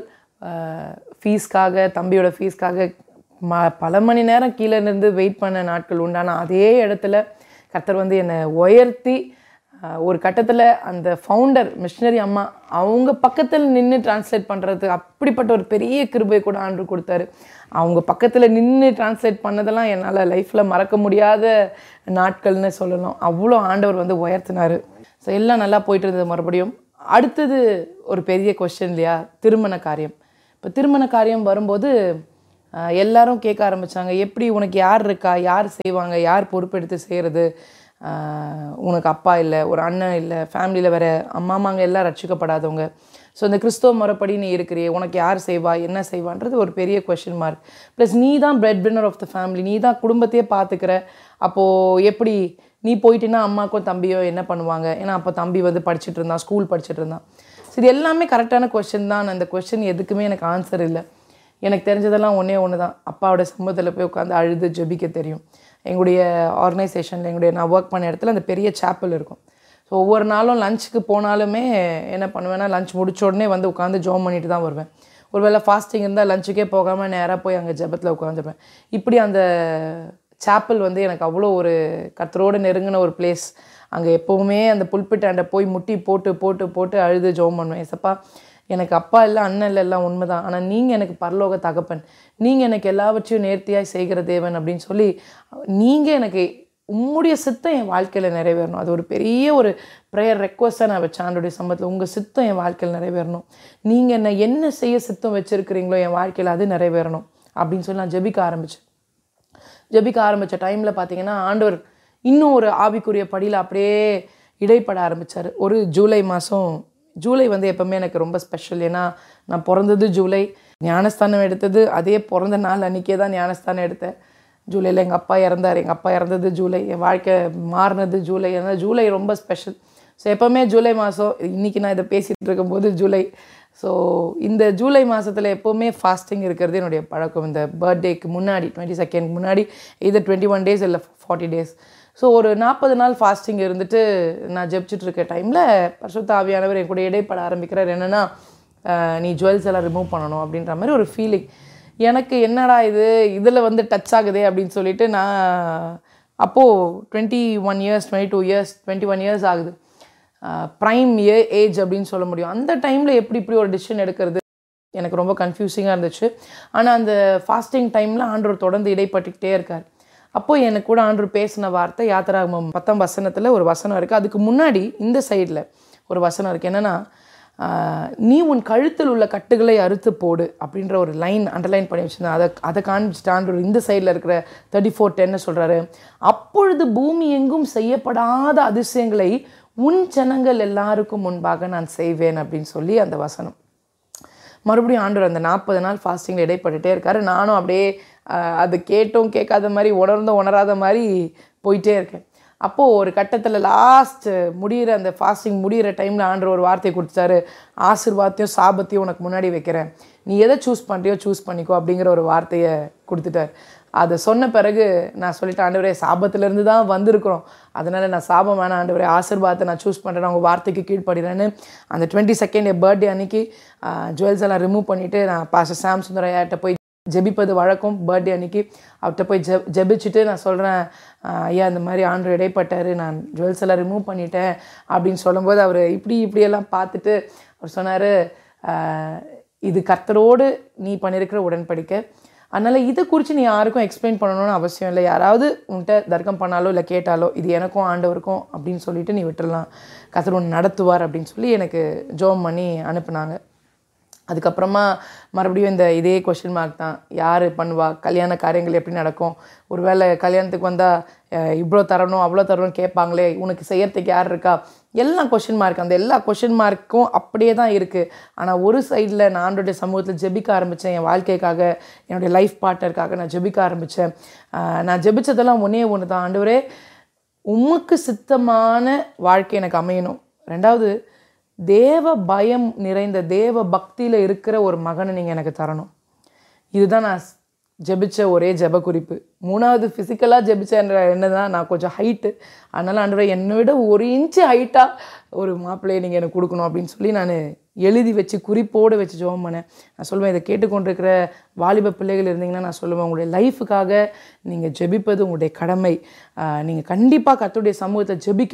ஃபீஸ்க்காக தம்பியோட ஃபீஸ்க்காக ம பல மணி நேரம் கீழே இருந்து வெயிட் பண்ண நாட்கள் உண்டான அதே இடத்துல கர்த்தர் வந்து என்னை உயர்த்தி அஹ், ஒரு கட்டத்தில் அந்த ஃபவுண்டர் மிஷினரி அம்மா அவங்க பக்கத்தில் நின்று டிரான்ஸ்லேட் பண்ணுறது அப்படிப்பட்ட ஒரு பெரிய கிருபை கூட ஆண்டு கொடுத்தாரு அவங்க பக்கத்தில் நின்று டிரான்ஸ்லேட் பண்ணதெல்லாம் என்னால் லைஃப்பில் மறக்க முடியாத நாட்கள்னு சொல்லலாம் அவ்வளோ ஆண்டவர் வந்து உயர்த்தினார் ஸோ எல்லாம் நல்லா போயிட்டு இருந்தது மறுபடியும் அடுத்தது ஒரு பெரிய கொஸ்டின் இல்லையா திருமண காரியம் இப்போ திருமண காரியம் வரும்போது ஆஹ், எல்லாரும் கேட்க ஆரம்பிச்சாங்க எப்படி உனக்கு யார் இருக்கா யார் செய்வாங்க யார் பொறுப்பெடுத்து செய்கிறது உனக்கு அப்பா இல்லை ஒரு அண்ணன் இல்லை ஃபேமிலியில் வேற அம்மா அம்மாங்க எல்லாம் ரட்சிக்கப்படாதவங்க ஸோ இந்த கிறிஸ்தவ முறைப்படி நீ இருக்கிறியே உனக்கு யார் செய்வா என்ன செய்வான்றது ஒரு பெரிய கொஷின் மார்க் ப்ளஸ் நீ தான் breadwinner of the family நீ தான் குடும்பத்தையே பார்த்துக்கிற அப்போது எப்படி நீ போயிட்டீன்னா அம்மாக்கும் தம்பியோ என்ன பண்ணுவாங்க ஏன்னா அப்போ தம்பி வந்து படிச்சுட்டு இருந்தான் ஸ்கூல் படிச்சுட்டு இருந்தான் ஸோ இது எல்லாமே கரெக்டான கொஷின் தான் அந்த கொஷின் எதுக்குமே எனக்கு ஆன்சர் இல்லை எனக்கு தெரிஞ்சதெல்லாம் ஒன்றே ஒன்று தான் அப்பாவோட சம்பவத்தில் போய் உட்காந்து அழுது ஜெபிக்க தெரியும் எங்களுடைய ஆர்கனைசேஷனில் எங்களுடைய நான் ஒர்க் பண்ண இடத்துல அந்த பெரிய சேப்பல் இருக்கும் ஸோ ஒவ்வொரு நாளும் லஞ்சுக்கு போனாலுமே என்ன பண்ணுவேன்னா லஞ்ச் முடிச்ச உடனே வந்து உட்காந்து ஜோம் பண்ணிட்டு தான் வருவேன் ஒருவேளை ஃபாஸ்டிங் இருந்தால் லஞ்சுக்கே போகாமல் நேராக போய் அங்கே ஜெபத்தில் உட்காந்துருப்பேன் இப்படி அந்த சாப்பல் வந்து எனக்கு அவ்வளோ ஒரு கத்தரோடு நெருங்கின ஒரு பிளேஸ் அங்கே எப்போவுமே அந்த புல்பிட்டாண்ட போய் முட்டி போட்டு போட்டு போட்டு அழுது ஜோம் பண்ணுவேன் ஏசப்பா எனக்கு அப்பா இல்லை அண்ணன் இல்லை எல்லாம் உண்மைதான் ஆனால் நீங்கள் எனக்கு பரலோக தகப்பன் நீங்கள் எனக்கு எல்லாவற்றையும் நேர்த்தியாய் செய்கிற தேவன் அப்படின்னு சொல்லி நீங்கள் எனக்கு உம்முடைய சித்தம் என் வாழ்க்கையில் நிறைவேறணும் அது ஒரு பெரிய ஒரு ப்ரேயர் ரெக்வஸ்ட்டாக நான் வச்சேன் ஆண்டுடைய சம்பளத்தில் உங்கள் சித்தம் என் வாழ்க்கையில் நிறைவேறணும் நீங்கள் என்ன என்ன செய்ய சித்தம் வச்சுருக்கிறீங்களோ என் வாழ்க்கையில் அது நிறைவேறணும் அப்படின்னு சொல்லி நான் ஜெபிக்க ஆரம்பித்தேன் ஜெபிக்க ஆரம்பித்த டைமில் பார்த்தீங்கன்னா ஆண்டவர் இன்னும் ஒரு ஆவிக்குரிய படியில் அப்படியே இடைப்பட ஆரம்பித்தார் ஒரு ஜூலை மாதம் ஜூலை வந்து எப்போவுமே எனக்கு ரொம்ப ஸ்பெஷல் ஏன்னா நான் பிறந்தது ஜூலை ஞானஸ்தானம் எடுத்தது அதே பிறந்த நாள் அன்றைக்கே தான் ஞானஸ்தானம் எடுத்தேன் ஜூலையில் எங்கள் அப்பா இறந்தார் எங்கள் அப்பா இறந்தது ஜூலை என் வாழ்க்கை மாறினது ஜூலை ஏன்னா ஜூலை ரொம்ப ஸ்பெஷல் ஸோ எப்போவுமே ஜூலை மாதம் இன்றைக்கி நான் இதை பேசிகிட்டு இருக்கும்போது ஜூலை ஸோ இந்த ஜூலை மாதத்தில் எப்போவுமே ஃபாஸ்டிங் இருக்கிறது என்னுடைய பழக்கம் இந்த பர்த்டேக்கு முன்னாடி டுவெண்ட்டி செகண்ட் முன்னாடி இது டுவெண்ட்டி ஒன் டேஸ் இல்லை ஃபார்ட்டி டேஸ் ஸோ ஒரு நாற்பது நாள் ஃபாஸ்டிங் இருந்துட்டு நான் ஜெபிச்சுட்டு இருக்க டைமில் பரிசுத்த ஆவியானவர் என் கூட இடைப்பட ஆரம்பிக்கிறார் என்னென்னா நீ ஜுவல்ஸ் எல்லாம் ரிமூவ் பண்ணணும் அப்படின்ற மாதிரி ஒரு ஃபீலிங் எனக்கு என்னடா இது இதில் வந்து டச் ஆகுதே அப்படின்னு சொல்லிட்டு நான் அப்போது twenty one years twenty two years twenty one years ஆகுது ப்ரைம் ஏ ஏஜ் அப்படின்னு சொல்ல முடியும் அந்த டைமில் எப்படி இப்படி ஒரு டிசிஷன் எடுக்கிறது எனக்கு ரொம்ப கன்ஃபியூசிங்காக இருந்துச்சு ஆனால் அந்த ஃபாஸ்டிங் டைமில் ஆண்டவர் தொடர்ந்து இடைப்பட்டுக்கிட்டே இருக்கார் அப்போ எனக்கு கூட ஆண்டவர் பேசின வார்த்தை யாத்திராகமம் பத்தாம் வசனத்தில் ஒரு வசனம் இருக்குது அதுக்கு முன்னாடி இந்த சைடில் ஒரு வசனம் இருக்குது என்னென்னா நீ உன் கழுத்தில் உள்ள கட்டுகளை அறுத்து போடு அப்படின்ற ஒரு லைன் அண்டர்லைன் பண்ணி வச்சுருந்தேன் அதை அதை காண்பிச்சுட்டு ஆண்டவர் இந்த சைடில் இருக்கிற தேர்ட்டி ஃபோர் டென்னு சொல்கிறாரு அப்பொழுது பூமி எங்கும் செய்யப்படாத அதிசயங்களை உன் ஜனங்கள் எல்லாருக்கும் முன்பாக நான் செய்வேன் அப்படின்னு சொல்லி அந்த வசனம் மறுபடியும் ஆண்டவர் அந்த நாற்பது நாள் ஃபாஸ்டிங்கில் இடைப்பட்டுட்டே இருக்காரு நானும் அப்படியே ஆஹ், அது கேட்டும் கேட்காத மாதிரி உணர்ந்தும் உணராத மாதிரி போயிட்டே இருக்கேன் அப்போது ஒரு கட்டத்தில் லாஸ்ட் முடிகிற அந்த ஃபாஸ்டிங் முடிகிற டைமில் ஆண்டவர் ஒரு வார்த்தை கொடுத்தாரு ஆசீர்வாதத்தையும் சாபத்தையும் உனக்கு முன்னாடி வைக்கிறேன் நீ எதை சூஸ் பண்ணுறியோ சூஸ் பண்ணிக்கோ அப்படிங்கிற ஒரு வார்த்தையை கொடுத்துட்டார் அதை சொன்ன பிறகு நான் சொல்லிட்டேன் ஆண்டவரே சாபத்திலேருந்து தான் வந்திருக்கிறோம் அதனால் நான் சாபம் வேணாம் ஆண்டவரே ஆசீர்வாதத்தை நான் சூஸ் பண்ணுறேன் உங்கள் வார்த்தைக்கு கீழ்ப்படுறேன்னு அந்த டுவெண்ட்டி செகண்ட் என் பர்த்டே அன்னைக்கு ஜுவல்ஸ் எல்லாம் ரிமூவ் பண்ணிவிட்டு நான் பாஸ்டர் சாம் சுந்தரையாட்ட போய் ஜெபிப்பது வழக்கம் பர்த்டே அன்னைக்கு அவர்கிட்ட போய் ஜெ ஜெபிச்சுட்டு நான் சொல்கிறேன் ஐயா இந்த மாதிரி ஆண்டு இடைப்பட்டார் நான் ஜுவல்ஸ் எல்லாம் ரிமூவ் பண்ணிட்டேன் அப்படின்னு சொல்லும்போது அவர் இப்படி இப்படியெல்லாம் பார்த்துட்டு அவர் சொன்னார் இது கர்த்தரோடு நீ பண்ணியிருக்கிற உடன்படிக்கை அதனால் இதை குறித்து நீ யாருக்கும் எக்ஸ்பிளைன் பண்ணணும்னு அவசியம் இல்லை யாராவது உன்கிட்ட தர்க்கம் பண்ணாலோ இல்லை கேட்டாலோ இது எனக்கும் ஆண்டவருக்கும் அப்படின்னு சொல்லிட்டு நீ விட்டுறலாம் கர்த்தர் உன்னை நடத்துவார் அப்படின்னு சொல்லி எனக்கு ஜோம் பண்ணி அனுப்புனாங்க அதுக்கப்புறமா மறுபடியும் இந்த இதே கொஷின் மார்க் தான் யார் பண்ணுவா கல்யாண காரியங்கள் எப்படி நடக்கும் ஒருவேளை கல்யாணத்துக்கு வந்தால் இவ்வளோ தரணும் அவ்வளோ தரணும் கேட்பாங்களே உனக்கு செய்யறதுக்கு யார் இருக்கா எல்லாம் கொஷின் மார்க் அந்த எல்லா கொஷின் மார்க்கும் அப்படியே தான் இருக்குது ஆனால் ஒரு சைடில் நான் ஆண்டோடைய சமூகத்தில் ஜெபிக்க ஆரம்பித்தேன் என் வாழ்க்கைக்காக என்னுடைய லைஃப் பார்ட்னருக்காக நான் ஜெபிக்க ஆரம்பித்தேன் நான் ஜெபிச்சதெல்லாம் ஒன்றே ஒன்று தான் ஆண்டவரே உமக்கு சித்தமான வாழ்க்கை எனக்கு அமையணும் ரெண்டாவது தேவ பயம் நிறைந்த தேவ பக்தியில் இருக்கிற ஒரு மகனை நீங்கள் எனக்கு தரணும் இதுதான் நான் ஸ்- ஜெபிச்ச ஒரே ஜெப குறிப்பு மூணாவது ஃபிசிக்கலாக ஜெபிச்ச என்னதான் நான் கொஞ்சம் ஹைட்டு அதனால் ஆண்டவரே என்னை விட ஒரு இன்ச்சு ஹைட்டாக ஒரு மாப்பிள்ளையை நீங்கள் எனக்கு கொடுக்கணும் அப்படின்னு சொல்லி நான் எழுதி வச்சு குறிப்போடு வச்சு ஜெபம் பண்ணேன் நான் சொல்லுவேன் இதை கேட்டுக்கொண்டிருக்கிற வாலிப பிள்ளைகள் இருந்தீங்கன்னா நான் சொல்லுவேன் உங்களுடைய லைஃபுக்காக நீங்கள் ஜெபிப்பது உங்களுடைய கடமை நீங்கள் கண்டிப்பாக கர்த்தருடைய சமூகத்தை ஜெபிக்கணும்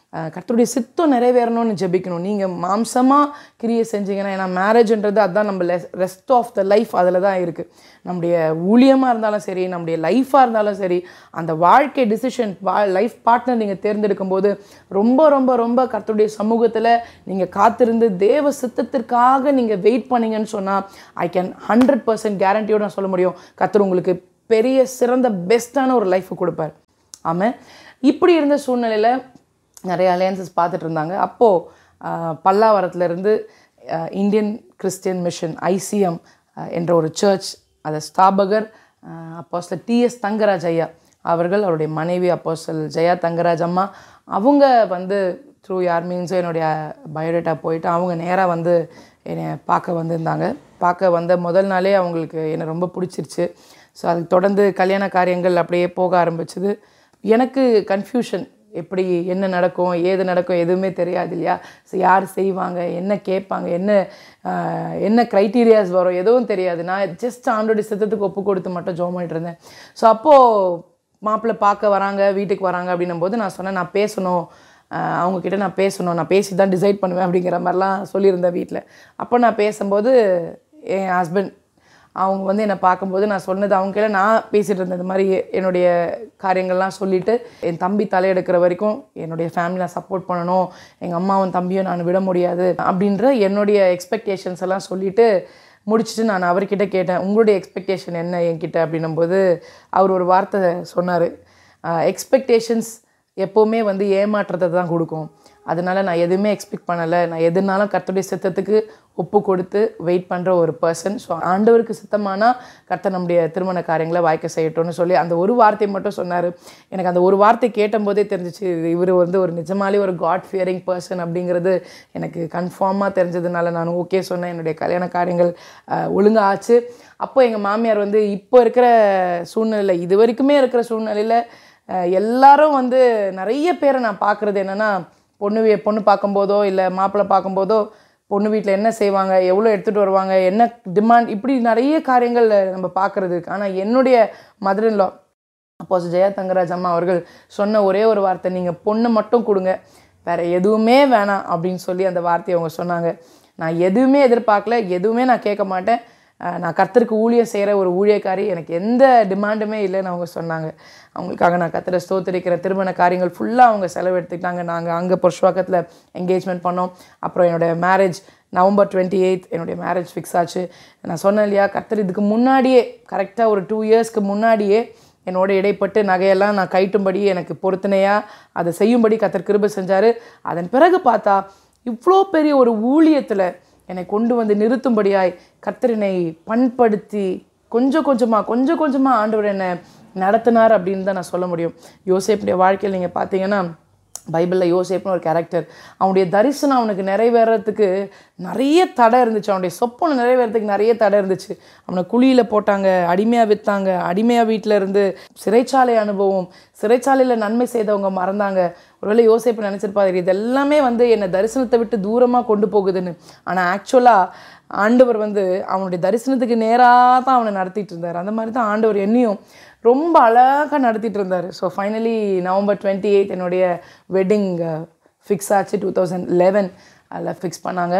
அஹ் கர்த்தருடைய சித்தம் நிறைவேறணும்னு ஜெபிக்கணும் நீங்கள் மாம்சமாக கிரியை செஞ்சீங்கன்னா ஏன்னா மேரேஜ்ன்றது அதுதான் நம்ம ரெஸ்ட் ஆஃப் த லைஃப் அதில் தான் இருக்குது நம்முடைய ஊழியமாக இருந்தாலும் சரி நம்முடைய லைஃபாக இருந்தாலும் சரி அந்த வாழ்க்கை டிசிஷன் வா லைஃப் பார்ட்னர் நீங்கள் தேர்ந்தெடுக்கும் போது ரொம்ப ரொம்ப ரொம்ப கர்த்தருடைய சமூகத்தில் நீங்கள் காத்திருந்து தேவ சித்தத்திற்காக நீங்கள் வெயிட் பண்ணீங்கன்னு சொன்னால் ஐ கேன் ஹண்ட்ரட் பர்சன்ட் கேரண்டியோட நான் சொல்ல முடியும் கர்த்தர் உங்களுக்கு பெரிய சிறந்த பெஸ்ட்டான ஒரு லைஃப் கொடுப்பார் ஆமாம் இப்படி இருந்த சூழ்நிலையில் நிறைய அலையன்சஸ் பார்த்துட்டு இருந்தாங்க அப்போது பல்லாவரத்துலேருந்து இந்தியன் கிறிஸ்டியன் மிஷன் ஐசிஎம் என்ற ஒரு சர்ச் அதை ஸ்தாபகர் அப்போஸ்ல டிஎஸ் தங்கராஜ் ஐயா அவர்கள் அவருடைய மனைவி அப்போஸ்தல் ஜெயா தங்கராஜ் அம்மா அவங்க வந்து த்ரூ யார் மீன்ஸோ என்னுடைய பயோடேட்டா போயிட்டு அவங்க நேராக வந்து என்னை பார்க்க வந்திருந்தாங்க பார்க்க வந்த முதல் நாளே அவங்களுக்கு என்னை ரொம்ப பிடிச்சிருச்சு ஸோ அதுக்கு தொடர்ந்து கல்யாண காரியங்கள் அப்படியே போக ஆரம்பிச்சது எனக்கு கன்ஃபியூஷன் எப்படி என்ன நடக்கும் ஏது நடக்கும் எதுவுமே தெரியாது இல்லையா ஸோ யார் செய்வாங்க என்ன கேட்பாங்க என்ன ஆஹ், என்ன க்ரைட்டீரியாஸ் வரும் எதுவும் தெரியாது நான் ஜஸ்ட் ஆண்டோட சித்தத்துக்கு ஒப்பு கொடுத்து மட்டும் ஜோம் பண்ணிட்டு இருந்தேன் ஸோ அப்போது மாப்பிள்ளை பார்க்க வராங்க வீட்டுக்கு வராங்க அப்படின்னும் போது நான் சொன்னேன் நான் பேசணும் ஆஹ், அவங்க கிட்ட நான் பேசணும் நான் பேசி தான் டிசைட் பண்ணுவேன் அப்படிங்கிற மாதிரிலாம் சொல்லியிருந்தேன் வீட்டில் அப்போ நான் பேசும்போது என் ஹஸ்பண்ட் அவங்க வந்து என்னை பார்க்கும்போது நான் சொன்னது அவங்க கிட்ட நான் பேசிகிட்டு இருந்தேன் இந்த மாதிரி என்னுடைய காரியங்கள்லாம் சொல்லிவிட்டு என் தம்பி தலையெடுக்கிற வரைக்கும் என்னுடைய ஃபேமிலி நான் சப்போர்ட் பண்ணணும் எங்கள் அம்மாவும் தம்பியும் நான் விட முடியாது அப்படின்ற என்னுடைய எக்ஸ்பெக்டேஷன்ஸ் எல்லாம் சொல்லிவிட்டு முடிச்சுட்டு நான் அவர்கிட்ட கேட்டேன் உங்களுடைய எக்ஸ்பெக்டேஷன் என்ன என்கிட்ட அப்படின்னும்போது அவர் ஒரு வார்த்தை சொன்னார் எக்ஸ்பெக்டேஷன்ஸ் எப்போவுமே வந்து ஏமாற்றத்தை தான் கொடுக்கும் அதனால நான் எதுவுமே எக்ஸ்பெக்ட் பண்ணலை நான் எதுனாலும் கர்த்தருடைய சித்தத்துக்கு ஒப்பு கொடுத்து வெயிட் பண்ணுற ஒரு பர்சன் ஸோ ஆண்டவருக்கு சித்தமானா கர்த்தர் நம்முடைய திருமண காரியங்களை வாய்க்க செய்யட்டும்னு சொல்லி அந்த ஒரு வார்த்தை மட்டும் சொன்னார் எனக்கு அந்த ஒரு வார்த்தை கேட்டபோதே தெரிஞ்சிச்சு இவர் வந்து ஒரு நிஜமாலே ஒரு காட் ஃபியரிங் பர்சன் அப்படிங்கிறது எனக்கு கன்ஃபார்மாக தெரிஞ்சதுனால நான் ஓகே சொன்னேன் என்னுடைய கல்யாண காரியங்கள் அஹ், ஒழுங்கா ஆச்சு அப்போ எங்கள் மாமியார் வந்து இப்போ இருக்கிற சூழ்நிலை இது வரைக்குமே இருக்கிற சூழ்நிலையில் அஹ் எல்லாரும் வந்து நிறைய பேரை நான் பார்க்குறது என்னென்னா பொண்ணு வீ- பொண்ணு பார்க்கும்போதோ இல்லை மாப்பிள்ளை பார்க்கும்போதோ பொண்ணு வீட்டில் என்ன செய்வாங்க எவ்வளோ எடுத்துகிட்டு வருவாங்க என்ன டிமாண்ட் இப்படி நிறைய காரியங்கள் நம்ம பார்க்குறது இருக்கு ஆனால் என்னுடைய மதர் இன் லா அப்போ ஜெயா தங்கராஜ் அம்மா அவர்கள் சொன்ன ஒரே ஒரு வார்த்தை நீங்கள் பொண்ணு மட்டும் கொடுங்க வேற எதுவுமே வேணாம் அப்படின்னு சொல்லி அந்த வார்த்தையை அவங்க சொன்னாங்க நான் எதுவுமே எதிர்பார்க்கல எதுவுமே நான் கேட்க மாட்டேன் அஹ் நான் கர்த்தருக்கு ஊழியம் செய்கிற ஒரு ஊழியக்காரி எனக்கு எந்த டிமாண்டுமே இல்லைன்னு அவங்க சொன்னாங்க அவங்களுக்காக நான் கர்த்தரை ஸ்தோத்திரிக்கிற திருமண காரியங்கள் ஃபுல்லாக அவங்க செலவெடுத்துக்கிட்டாங்க நாங்கள் அங்கே புருஷ்வாக்கத்தில் என்கேஜ்மெண்ட் பண்ணோம் அப்புறம் என்னோட மேரேஜ் நவம்பர் டுவெண்ட்டி எயித் என்னுடைய மேரேஜ் ஃபிக்ஸ் ஆச்சு நான் சொன்னேன் இல்லையா கர்த்தர் இதுக்கு முன்னாடியே கரெக்டாக ஒரு டூ இயர்ஸ்க்கு முன்னாடியே என்னோட இடைப்பட்டு நகையெல்லாம் நான் கைட்டும்படி எனக்கு பொருத்தனையாக அதை செய்யும்படி கத்தர் கிருபை செஞ்சார் அதன் பிறகு பார்த்தா இவ்வளோ பெரிய ஒரு ஊழியத்தில் என்னை கொண்டு வந்து நிறுத்தும்படியாய் கர்த்தர் என்னை பண்படுத்தி கொஞ்சம் கொஞ்சமாக கொஞ்சம் கொஞ்சமாக ஆண்டவர் என்னை நடத்தினார் அப்படின்னு தான் நான் சொல்ல முடியும் யோசேப்புடைய வாழ்க்கையில் நீங்கள் பார்த்தீங்கன்னா பைபிளில் யோசேப்னு ஒரு கேரக்டர் அவனுடைய தரிசனம் அவனுக்கு நிறைவேறத்துக்கு நிறைய தடை இருந்துச்சு அவனுடைய சொப்பனம் நிறைவேறதுக்கு நிறைய தடை இருந்துச்சு அவனை குழியில் போட்டாங்க அடிமையாக விற்றாங்க அடிமையாக வீட்டில் இருந்து சிறைச்சாலை அனுபவம் சிறைச்சாலையில் நன்மை செய்தவங்க மறந்தாங்க ஒருவேளை யோசேப்பு நினச்சிருப்பாரு இது எல்லாமே வந்து என்னை தரிசனத்தை விட்டு தூரமாக கொண்டு போகுதுன்னு ஆனால் ஆக்சுவலாக ஆண்டவர் வந்து அவனுடைய தரிசனத்துக்கு நேராக தான் அவனை நடத்திட்டு இருந்தார் அந்த மாதிரி தான் ஆண்டவர் என்னையும் ரொம்ப அழகாக நடத்திட்டு இருந்தார் so finally November twenty eight என்னுடைய வெட்டிங் ஃபிக்ஸ் ஆச்சு டூ தௌசண்ட் லெவன் அதில் ஃபிக்ஸ் பண்ணாங்க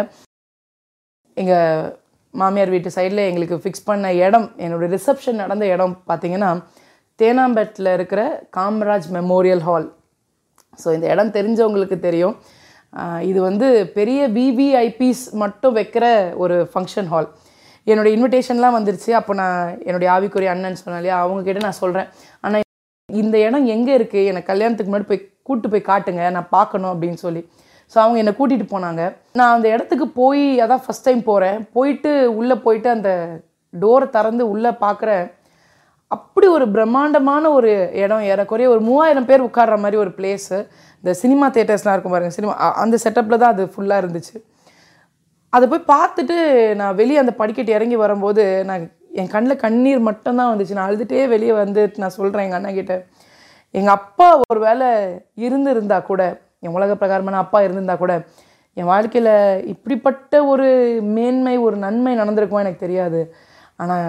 எங்கள் மாமியார் வீட்டு சைடில் எங்களுக்கு ஃபிக்ஸ் பண்ண இடம் என்னோடய ரிசப்ஷன் நடந்த இடம் பார்த்தீங்கன்னா தேனாம்பேட்டில் இருக்கிற காமராஜ் மெமோரியல் ஹால் ஸோ இந்த இடம் தெரிஞ்சவங்களுக்கு தெரியும் ஆஹ் இது வந்து பெரிய விவிஐபிஸ் மட்டும் வைக்கிற ஒரு ஃபங்க்ஷன் ஹால் என்னோட இன்விடேஷன்லாம் வந்துருச்சு அப்போ நான் என்னுடைய ஆவிக்குரிய அண்ணன் சொன்னேன் இல்லையா அவங்க கிட்ட நான் சொல்கிறேன் ஆனால் இந்த இடம் எங்கே இருக்குது எனக்கு கல்யாணத்துக்கு முன்னாடி போய் கூட்டு போய் காட்டுங்க நான் பார்க்கணும் அப்படின்னு சொல்லி ஸோ அவங்க என்னை கூட்டிகிட்டு போனாங்க நான் அந்த இடத்துக்கு போய் அதான் ஃபஸ்ட் டைம் போகிறேன் போயிட்டு உள்ளே போயிட்டு அந்த டோரை திறந்து உள்ளே பார்க்குறேன் அப்படி ஒரு பிரம்மாண்டமான ஒரு இடம் ஏறக்குறைய ஒரு மூவாயிரம் பேர் உட்கார்ற மாதிரி ஒரு பிளேஸு இந்த சினிமா தேட்டர்ஸ்லாம் இருக்கும் பாருங்க சினிமா அ- அந்த செட்டப்பில் தான் அது ஃபுல்லாக இருந்துச்சு அதை போய் பார்த்துட்டு நான் வெளியே அந்த படிக்கட்டு இறங்கி வரும்போது நான் என் கண்ணில் கண்ணீர் மட்டும்தான் வந்துச்சு நான் அழுதுகிட்டே வெளியே வந்து நான் சொல்கிறேன் எங்கள் அண்ணன் கிட்ட எங்கள் அப்பா ஒரு வேளை இருந்திருந்தா கூட என் உலக பிரகாரமான அப்பா இருந்திருந்தா கூட என் வாழ்க்கையில் இப்படிப்பட்ட ஒரு மேன்மை ஒரு நன்மை நடந்திருக்குமா எனக்கு தெரியாது ஆனால்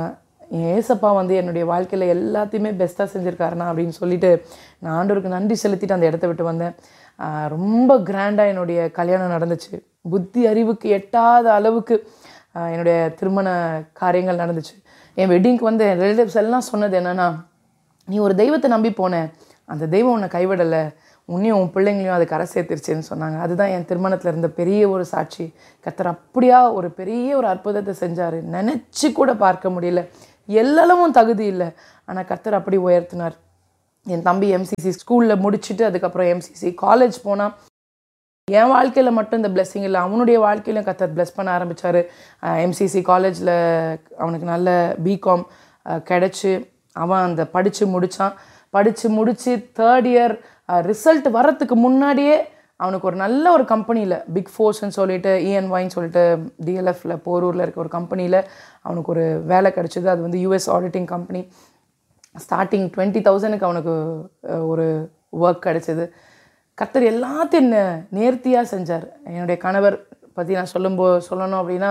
என் ஏசப்பா வந்து என்னுடைய வாழ்க்கையில் எல்லாத்தையுமே பெஸ்ட்டாக செஞ்சுருக்காருண்ணா அப்படின்னு சொல்லிட்டு நான் ஆண்டவருக்கு நன்றி செலுத்திட்டு அந்த இடத்த விட்டு வந்தேன் ஆஹ் ரொம்ப கிராண்டாக என்னுடைய கல்யாணம் நடந்துச்சு புத்தி அறிவுக்கு எட்டாத அளவுக்கு ஆஹ் என்னுடைய திருமண காரியங்கள் நடந்துச்சு என் வெட்டிங்க்கு வந்து என் ரிலேட்டிவ்ஸ் எல்லாம் சொன்னது என்னன்னா நீ ஒரு தெய்வத்தை நம்பி போன அந்த தெய்வம் உன்னை கைவிடலை உன்னையும் உன் பிள்ளைங்களையும் அது கரை சேர்த்துருச்சுன்னு சொன்னாங்க அதுதான் என் திருமணத்தில் இருந்த பெரிய ஒரு சாட்சி கத்தர் அப்படியா ஒரு பெரிய ஒரு அற்புதத்தை செஞ்சார் நினச்சி கூட பார்க்க முடியல எல்லளவும் தகுதி இல்லை ஆனால் கத்தர் அப்படி உயர்த்தினார் என் தம்பி எம்சிசி ஸ்கூலில் முடிச்சுட்டு அதுக்கப்புறம் எம்சிசி காலேஜ் போனால் என் வாழ்க்கையில் மட்டும் இந்த blessing இல்லை அவனுடைய வாழ்க்கையிலும் கத்தர் bless பண்ண ஆரம்பித்தார் எம்சிசி காலேஜில் அவனுக்கு நல்ல பிகாம் கிடச்சி அவன் அந்த படித்து முடித்தான் படித்து முடித்து தேர்ட் இயர் ரிசல்ட் வரத்துக்கு முன்னாடியே அவனுக்கு ஒரு நல்ல ஒரு கம்பெனியில் பிக் ஃபோர்ஸ்ன்னு சொல்லிட்டு இஎன்ஒய்ன்னு சொல்லிட்டு டிஎல்எஃப்ல போரூரில் இருக்க ஒரு கம்பெனியில் அவனுக்கு ஒரு வேலை கிடச்சிது அது வந்து US auditing company starting twenty தௌசண்ட்க்கு அவனுக்கு அஹ், ஒரு ஒர்க் கிடச்சிது கர்த்தர் எல்லாத்தையும் நே- நேர்த்தியா செஞ்சார் என்னுடைய கணவர் பற்றி நான் சொல்லும்போ சொல்லணும் அப்படின்னா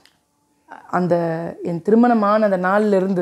அந்த என் திருமணமான அந்த நாள்ல இருந்து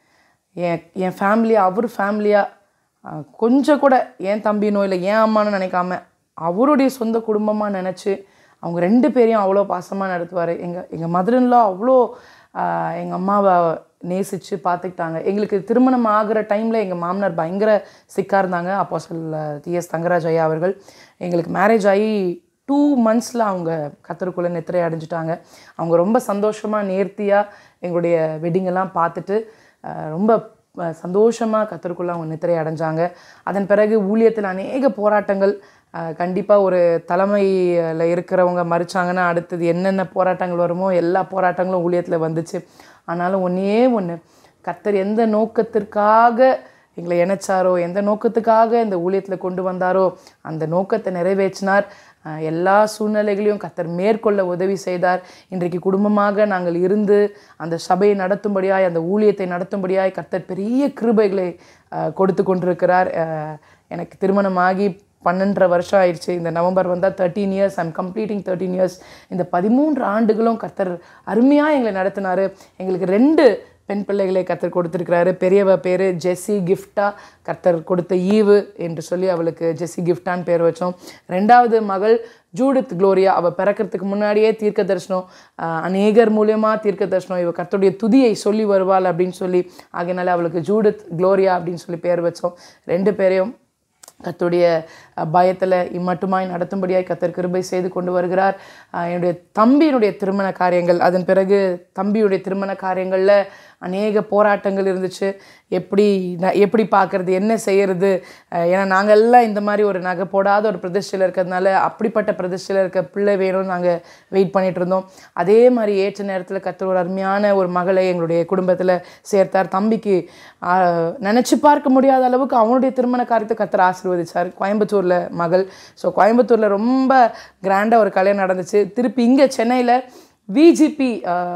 என் என் ஃபேமிலியாக அவர் ஃபேமிலியாக கொஞ்சம் கூட என் தம்பினோ இல்லை என் அம்மானோ நினைக்காம அவருடைய சொந்த குடும்பமாக நினச்சி அவங்க ரெண்டு பேரையும் அவ்வளோ பாசமாக நடத்துவார் எங்கள் எங்கள் மதுரன்லாம் அவ்வளோ எங்கள் அம்மாவை நேசித்து பார்த்துக்கிட்டாங்க எங்களுக்கு திருமணம் ஆகிற டைமில் எங்கள் மாமனார் பயங்கர சிக்காக இருந்தாங்க அப்போ சொல்ல டிஎஸ் தங்கராஜ் ஐயா அவர்கள் எங்களுக்கு மேரேஜ் ஆகி டூ மந்த்ஸில் அவங்க கத்தருக்குள்ளே நித்திரை அடைஞ்சிட்டாங்க அவங்க ரொம்ப சந்தோஷமாக நேர்த்தியாக எங்களுடைய வெட்டிங் எல்லாம் பார்த்துட்டு அஹ், ரொம்ப சந்தோஷமாக கத்தருக்குள்ளே அவங்க நித்திரை அடைஞ்சாங்க அதன் பிறகு ஊழியத்தில் அநேக போராட்டங்கள் கண்டிப்பாக ஒரு தலைமையில் இருக்கிறவங்க மறிச்சாங்கன்னா அடுத்தது என்னென்ன போராட்டங்கள் வருமோ எல்லா போராட்டங்களும் ஊழியத்தில் வந்துச்சு ஆனாலும் ஒன்றே ஒன்று கர்த்தர் எந்த நோக்கத்திற்காக எங்களை இணைச்சாரோ எந்த நோக்கத்துக்காக இந்த ஊழியத்தில் கொண்டு வந்தாரோ அந்த நோக்கத்தை நிறைவேற்றினார் அஹ் எல்லா சூழ்நிலைகளையும் கர்த்தர் மேற்கொள்ள உதவி செய்தார் இன்றைக்கு குடும்பமாக நாங்கள் இருந்து அந்த சபையை நடத்தும்படியாய் அந்த ஊழியத்தை நடத்தும்படியாய் கர்த்தர் பெரிய கிருபைகளை அஹ், கொடுத்து கொண்டிருக்கிறார் அஹ், எனக்கு திருமணமாகி பன்னெண்டரை வருஷம் ஆயிடுச்சு இந்த நவம்பர் வந்தால் thirteen years I'm completing thirteen years இந்த பதிமூன்று ஆண்டுகளும் கர்த்தர் அருமையாக எங்களை நடத்தினார் எங்களுக்கு ரெண்டு பெண் பிள்ளைகளை கர்த்தர் கொடுத்துருக்கிறாரு பெரியவ பேர் ஜெஸ்ஸி கிஃப்டா கர்த்தர் கொடுத்த ஈவு என்று சொல்லி அவளுக்கு ஜெஸ்ஸி கிஃப்டான்னு பேர் வச்சோம் ரெண்டாவது மகள் ஜூடித் குளோரியா அவள் பிறக்கிறதுக்கு முன்னாடியே தீர்க்க தரிசனம் ஆஹ், அநேகர் மூலியமா தீர்க்க தரிசனம் இவ கர்த்தருடைய துதியை சொல்லி வருவாள் அப்படின்னு சொல்லி ஆகையினால அவளுக்கு ஜூடித் குளோரியா அப்படின்னு சொல்லி பேர் வச்சோம் ரெண்டு பேரையும் கர்த்தருடைய பயத்தில் இம்மட்டுமாய் நடத்தும்படியாய் கத்தர் கிருபை செய்து கொண்டு வருகிறார் அஹ் என்னுடைய தம்பியினுடைய திருமண காரியங்கள் அதன் பிறகு தம்பியுடைய திருமண காரியங்களில் அநேக போராட்டங்கள் இருந்துச்சு எப்படி ந- எப்படி பார்க்கறது என்ன செய்யறது அஹ் ஏன்னா நாங்கள் எல்லாம் இந்த மாதிரி ஒரு நகை போடாத ஒரு பிரதிஷ்டையில் இருக்கிறதுனால அப்படிப்பட்ட பிரதிஷ்டையில் இருக்க பிள்ளை வேணும்னு நாங்கள் வெயிட் பண்ணிட்டு இருந்தோம் அதே மாதிரி ஏற்ற நேரத்தில் கத்தர் ஒரு அருமையான ஒரு மகளை எங்களுடைய குடும்பத்தில் சேர்த்தார் தம்பிக்கு ஆஹ், நினைச்சு பார்க்க முடியாத அளவுக்கு அவனுடைய திருமண காரியத்தை கத்தர் ஆசீர்வதிச்சார் கோயம்புத்தூரில் மகள் ஸோ கோயம்புத்தூரில் ரொம்ப கிராண்டாக ஒரு கல்யாணம் நடந்துச்சு திருப்பி இங்கே சென்னையில் விஜிபி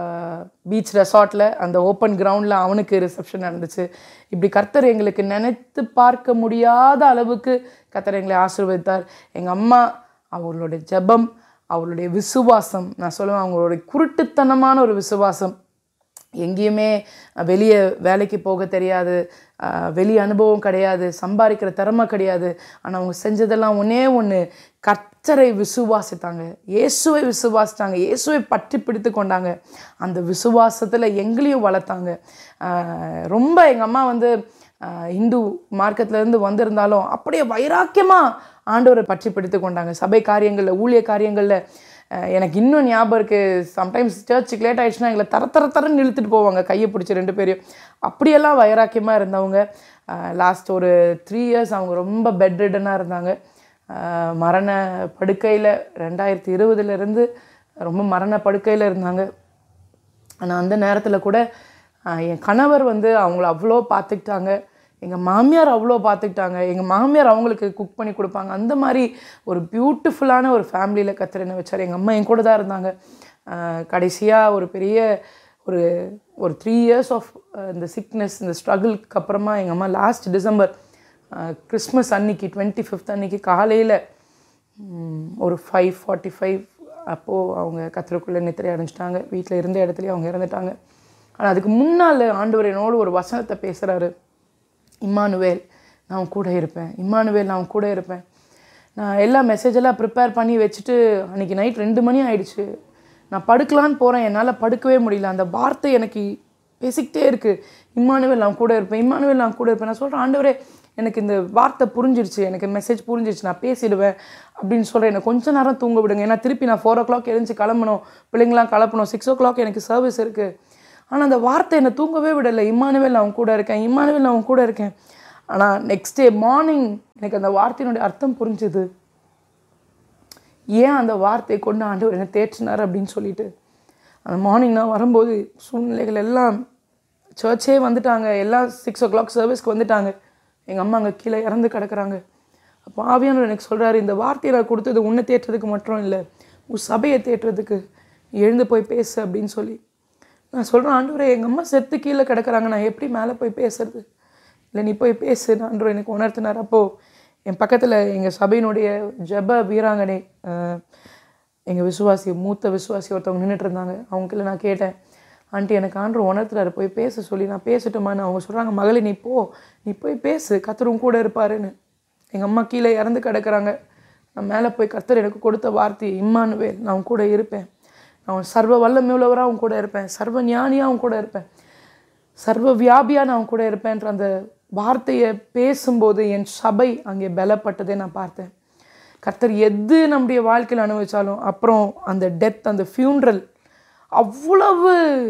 பீச் ரெசார்ட்டில் அந்த ஓப்பன் கிரவுண்டில் அவனுக்கு ரிசப்ஷன் நடந்துச்சு இப்படி கர்த்தர் எங்களுக்கு நினைத்து பார்க்க முடியாத அளவுக்கு கர்த்தர் எங்களை ஆசீர்வதித்தார் எங்கள் அம்மா அவர்களுடைய ஜெபம் அவளுடைய விசுவாசம் நான் சொல்லுவேன் அவங்களுடைய குருட்டுத்தனமான ஒரு விசுவாசம் எங்கேயுமே வெளியே வேலைக்கு போக தெரியாது அஹ், வெளி அனுபவம் கிடையாது சம்பாதிக்கிற திறமை கிடையாது ஆனால் அவங்க செஞ்சதெல்லாம் ஒன்றே ஒன்று கர்த்தரை விசுவாசித்தாங்க இயேசுவை விசுவாசித்தாங்க இயேசுவை பற்றி பிடித்து கொண்டாங்க அந்த விசுவாசத்தில் எங்களையும் வளர்த்தாங்க அஹ், ரொம்ப எங்கள் அம்மா வந்து அஹ், இந்து மார்க்கத்துலேருந்து வந்திருந்தாலும் அப்படியே வைராக்கியமாக ஆண்டவரை பற்றி பிடித்து கொண்டாங்க சபை காரியங்களில் ஊழிய காரியங்களில் அஹ் எனக்கு இன்னும் ஞாபகம் இருக்குது சம்டைம்ஸ் சர்ச்சுக்கு லேட் ஆயிடுச்சுன்னா எங்களை தர தர தரன்னு இழுத்துட்டு போவாங்க கையை பிடிச்சி ரெண்டு பேரையும் அப்படியெல்லாம் வைராக்கியமாக இருந்தவங்க லாஸ்ட் ஒரு த்ரீ இயர்ஸ் அவங்க ரொம்ப பெட் ரிடனாக இருந்தாங்க அஹ் மரண படுக்கையில் ரெண்டாயிரத்தி இருபதுலேருந்து ரொம்ப மரண படுக்கையில் இருந்தாங்க ஆனால் அந்த நேரத்தில் கூட ஆஹ், என் கணவர் வந்து அவங்கள அவ்வளோ பார்த்துக்கிட்டாங்க எங்கள் மாமியார் அவ்வளோ பார்த்துக்கிட்டாங்க எங்கள் மாமியார் அவங்களுக்கு குக் பண்ணி கொடுப்பாங்க அந்த மாதிரி ஒரு பியூட்டிஃபுல்லான ஒரு ஃபேமிலியில் கத்திரனை வச்சார் எங்கள் அம்மா என் கூட தான் இருந்தாங்க கடைசியாக ஒரு பெரிய ஒரு ஒரு த்ரீ இயர்ஸ் ஆஃப் இந்த சிக்னஸ் இந்த ஸ்ட்ரகிள்க்கு அப்புறமா எங்கள் அம்மா லாஸ்ட் டிசம்பர் கிறிஸ்மஸ் அன்னைக்கு டுவெண்ட்டி ஃபிஃப்த் அன்னைக்கு காலையில் ம், ஒரு ஃபைவ் ஃபார்ட்டி ஃபைவ் அப்போது அவங்க கத்திரக்குள்ளே நித்திரை அடைஞ்சிட்டாங்க வீட்டில் இருந்த இடத்துலயே அவங்க இறந்துட்டாங்க ஆனால் அதுக்கு முன்னால் ஆண்டவர் என்னோடு ஒரு வசனத்தை பேசுகிறாரு இம்மானுவேல் நான் உன் கூட இருப்பேன் இம்மானுவேல் நான் உன் கூட இருப்பேன் நான் எல்லா மெசேஜ் எல்லாம் ப்ரிப்பேர் பண்ணி வச்சுட்டு அன்றைக்கி நைட் ரெண்டு மணி ஆயிடுச்சு நான் படுக்கலான்னு போகிறேன் என்னால் படுக்கவே முடியல அந்த வார்த்தை எனக்கு பேசிக்கிட்டே இருக்குது இம்மானுவேல் நான் கூட இருப்பேன் இம்மானுவேல் நான் கூட இருப்பேன் நான் சொல்கிறேன் ஆண்டவரே எனக்கு இந்த வார்த்தை புரிஞ்சிருச்சு எனக்கு மெசேஜ் புரிஞ்சிருச்சு நான் பேசிடுவேன் அப்படின்னு சொல்கிறேன் எனக்கு கொஞ்ச நேரம் தூங்க விடுங்க ஏன்னா திருப்பி நான் ஃபோர் ஓ கிளாக் எழுந்து கிளம்பணும் பிள்ளைங்களாம் கிளப்பணும் சிக்ஸ் ஓ கிளாக் எனக்கு சர்வீஸ் இருக்குது ஆனால் அந்த வார்த்தை என்னை தூங்கவே விடலை இம்மானுவேல் நான் உன் கூட இருக்கேன் இம்மானுவேல் நான் உன் கூட இருக்கேன் ஆனால் நெக்ஸ்ட் டே மார்னிங் எனக்கு அந்த வார்த்தையினுடைய அர்த்தம் புரிஞ்சுது ஏன் அந்த வார்த்தையை கொண்டு ஆண்டவர் என்னை தேற்றினார் அப்படின்னு சொல்லிட்டு அந்த மார்னிங் நான் வரும்போது சூழ்நிலைகள் எல்லாம் சர்ச்சே வந்துட்டாங்க எல்லாம் சிக்ஸ் ஓ கிளாக் சர்வீஸ்க்கு வந்துட்டாங்க எங்கள் அம்மா அங்கே கீழே இறந்து கிடக்குறாங்க அப்போ ஆவியானவர் எனக்கு சொல்கிறாரு இந்த வார்த்தையை நான் கொடுத்தது உன்னை தேற்றுறதுக்கு மட்டும் இல்லை உன் சபையை தேற்றுறதுக்கு நீ எழுந்து போய் பேசு அப்படின்னு சொல்லி நான் சொல்கிறேன் ஆண்டவரே எங்கள் அம்மா செத்து கீழே கிடக்குறாங்க நான் எப்படி மேலே போய் பேசுறது இல்லை நீ போய் பேசு ஆண்டவர் எனக்கு உணர்த்தினார் அப்போது என் பக்கத்தில் எங்கள் சபையினுடைய ஜெப வீராங்கனை எங்கள் விசுவாசி மூத்த விசுவாசி ஒருத்தவங்க நின்றுட்டு இருந்தாங்க அவங்கக்கிட்ட நான் கேட்டேன் ஆண்டி எனக்கு ஆண்டு உணர்த்துறாரு போய் பேச சொல்லி நான் பேசட்டுமான்னு அவங்க சொல்கிறாங்க மகளே நீ போ நீ போய் பேசு கத்தரும் கூட இருப்பாருன்னு எங்கள் அம்மா கீழே இறந்து கிடக்குறாங்க நான் மேலே போய் கத்தர் எனக்கு கொடுத்த வார்த்தை இம்மானுவேல் நான் உன் கூட இருப்பேன் நான் சர்வ வல்லமையுள்ளவராக அவன் கூட இருப்பேன் சர்வ ஞானியாக அவன் கூட இருப்பேன் சர்வ வியாபியாக நான் அவன் கூட இருப்பேன்ற அந்த வார்த்தையை பேசும்போது என் சபை அங்கே பலப்பட்டதை நான் பார்த்தேன் கர்த்தர் எது நம்முடைய வாழ்க்கையில் அனுபவிச்சாலும் அப்புறம் அந்த டெத் அந்த ஃபியூன்ரல் அவ்வளவு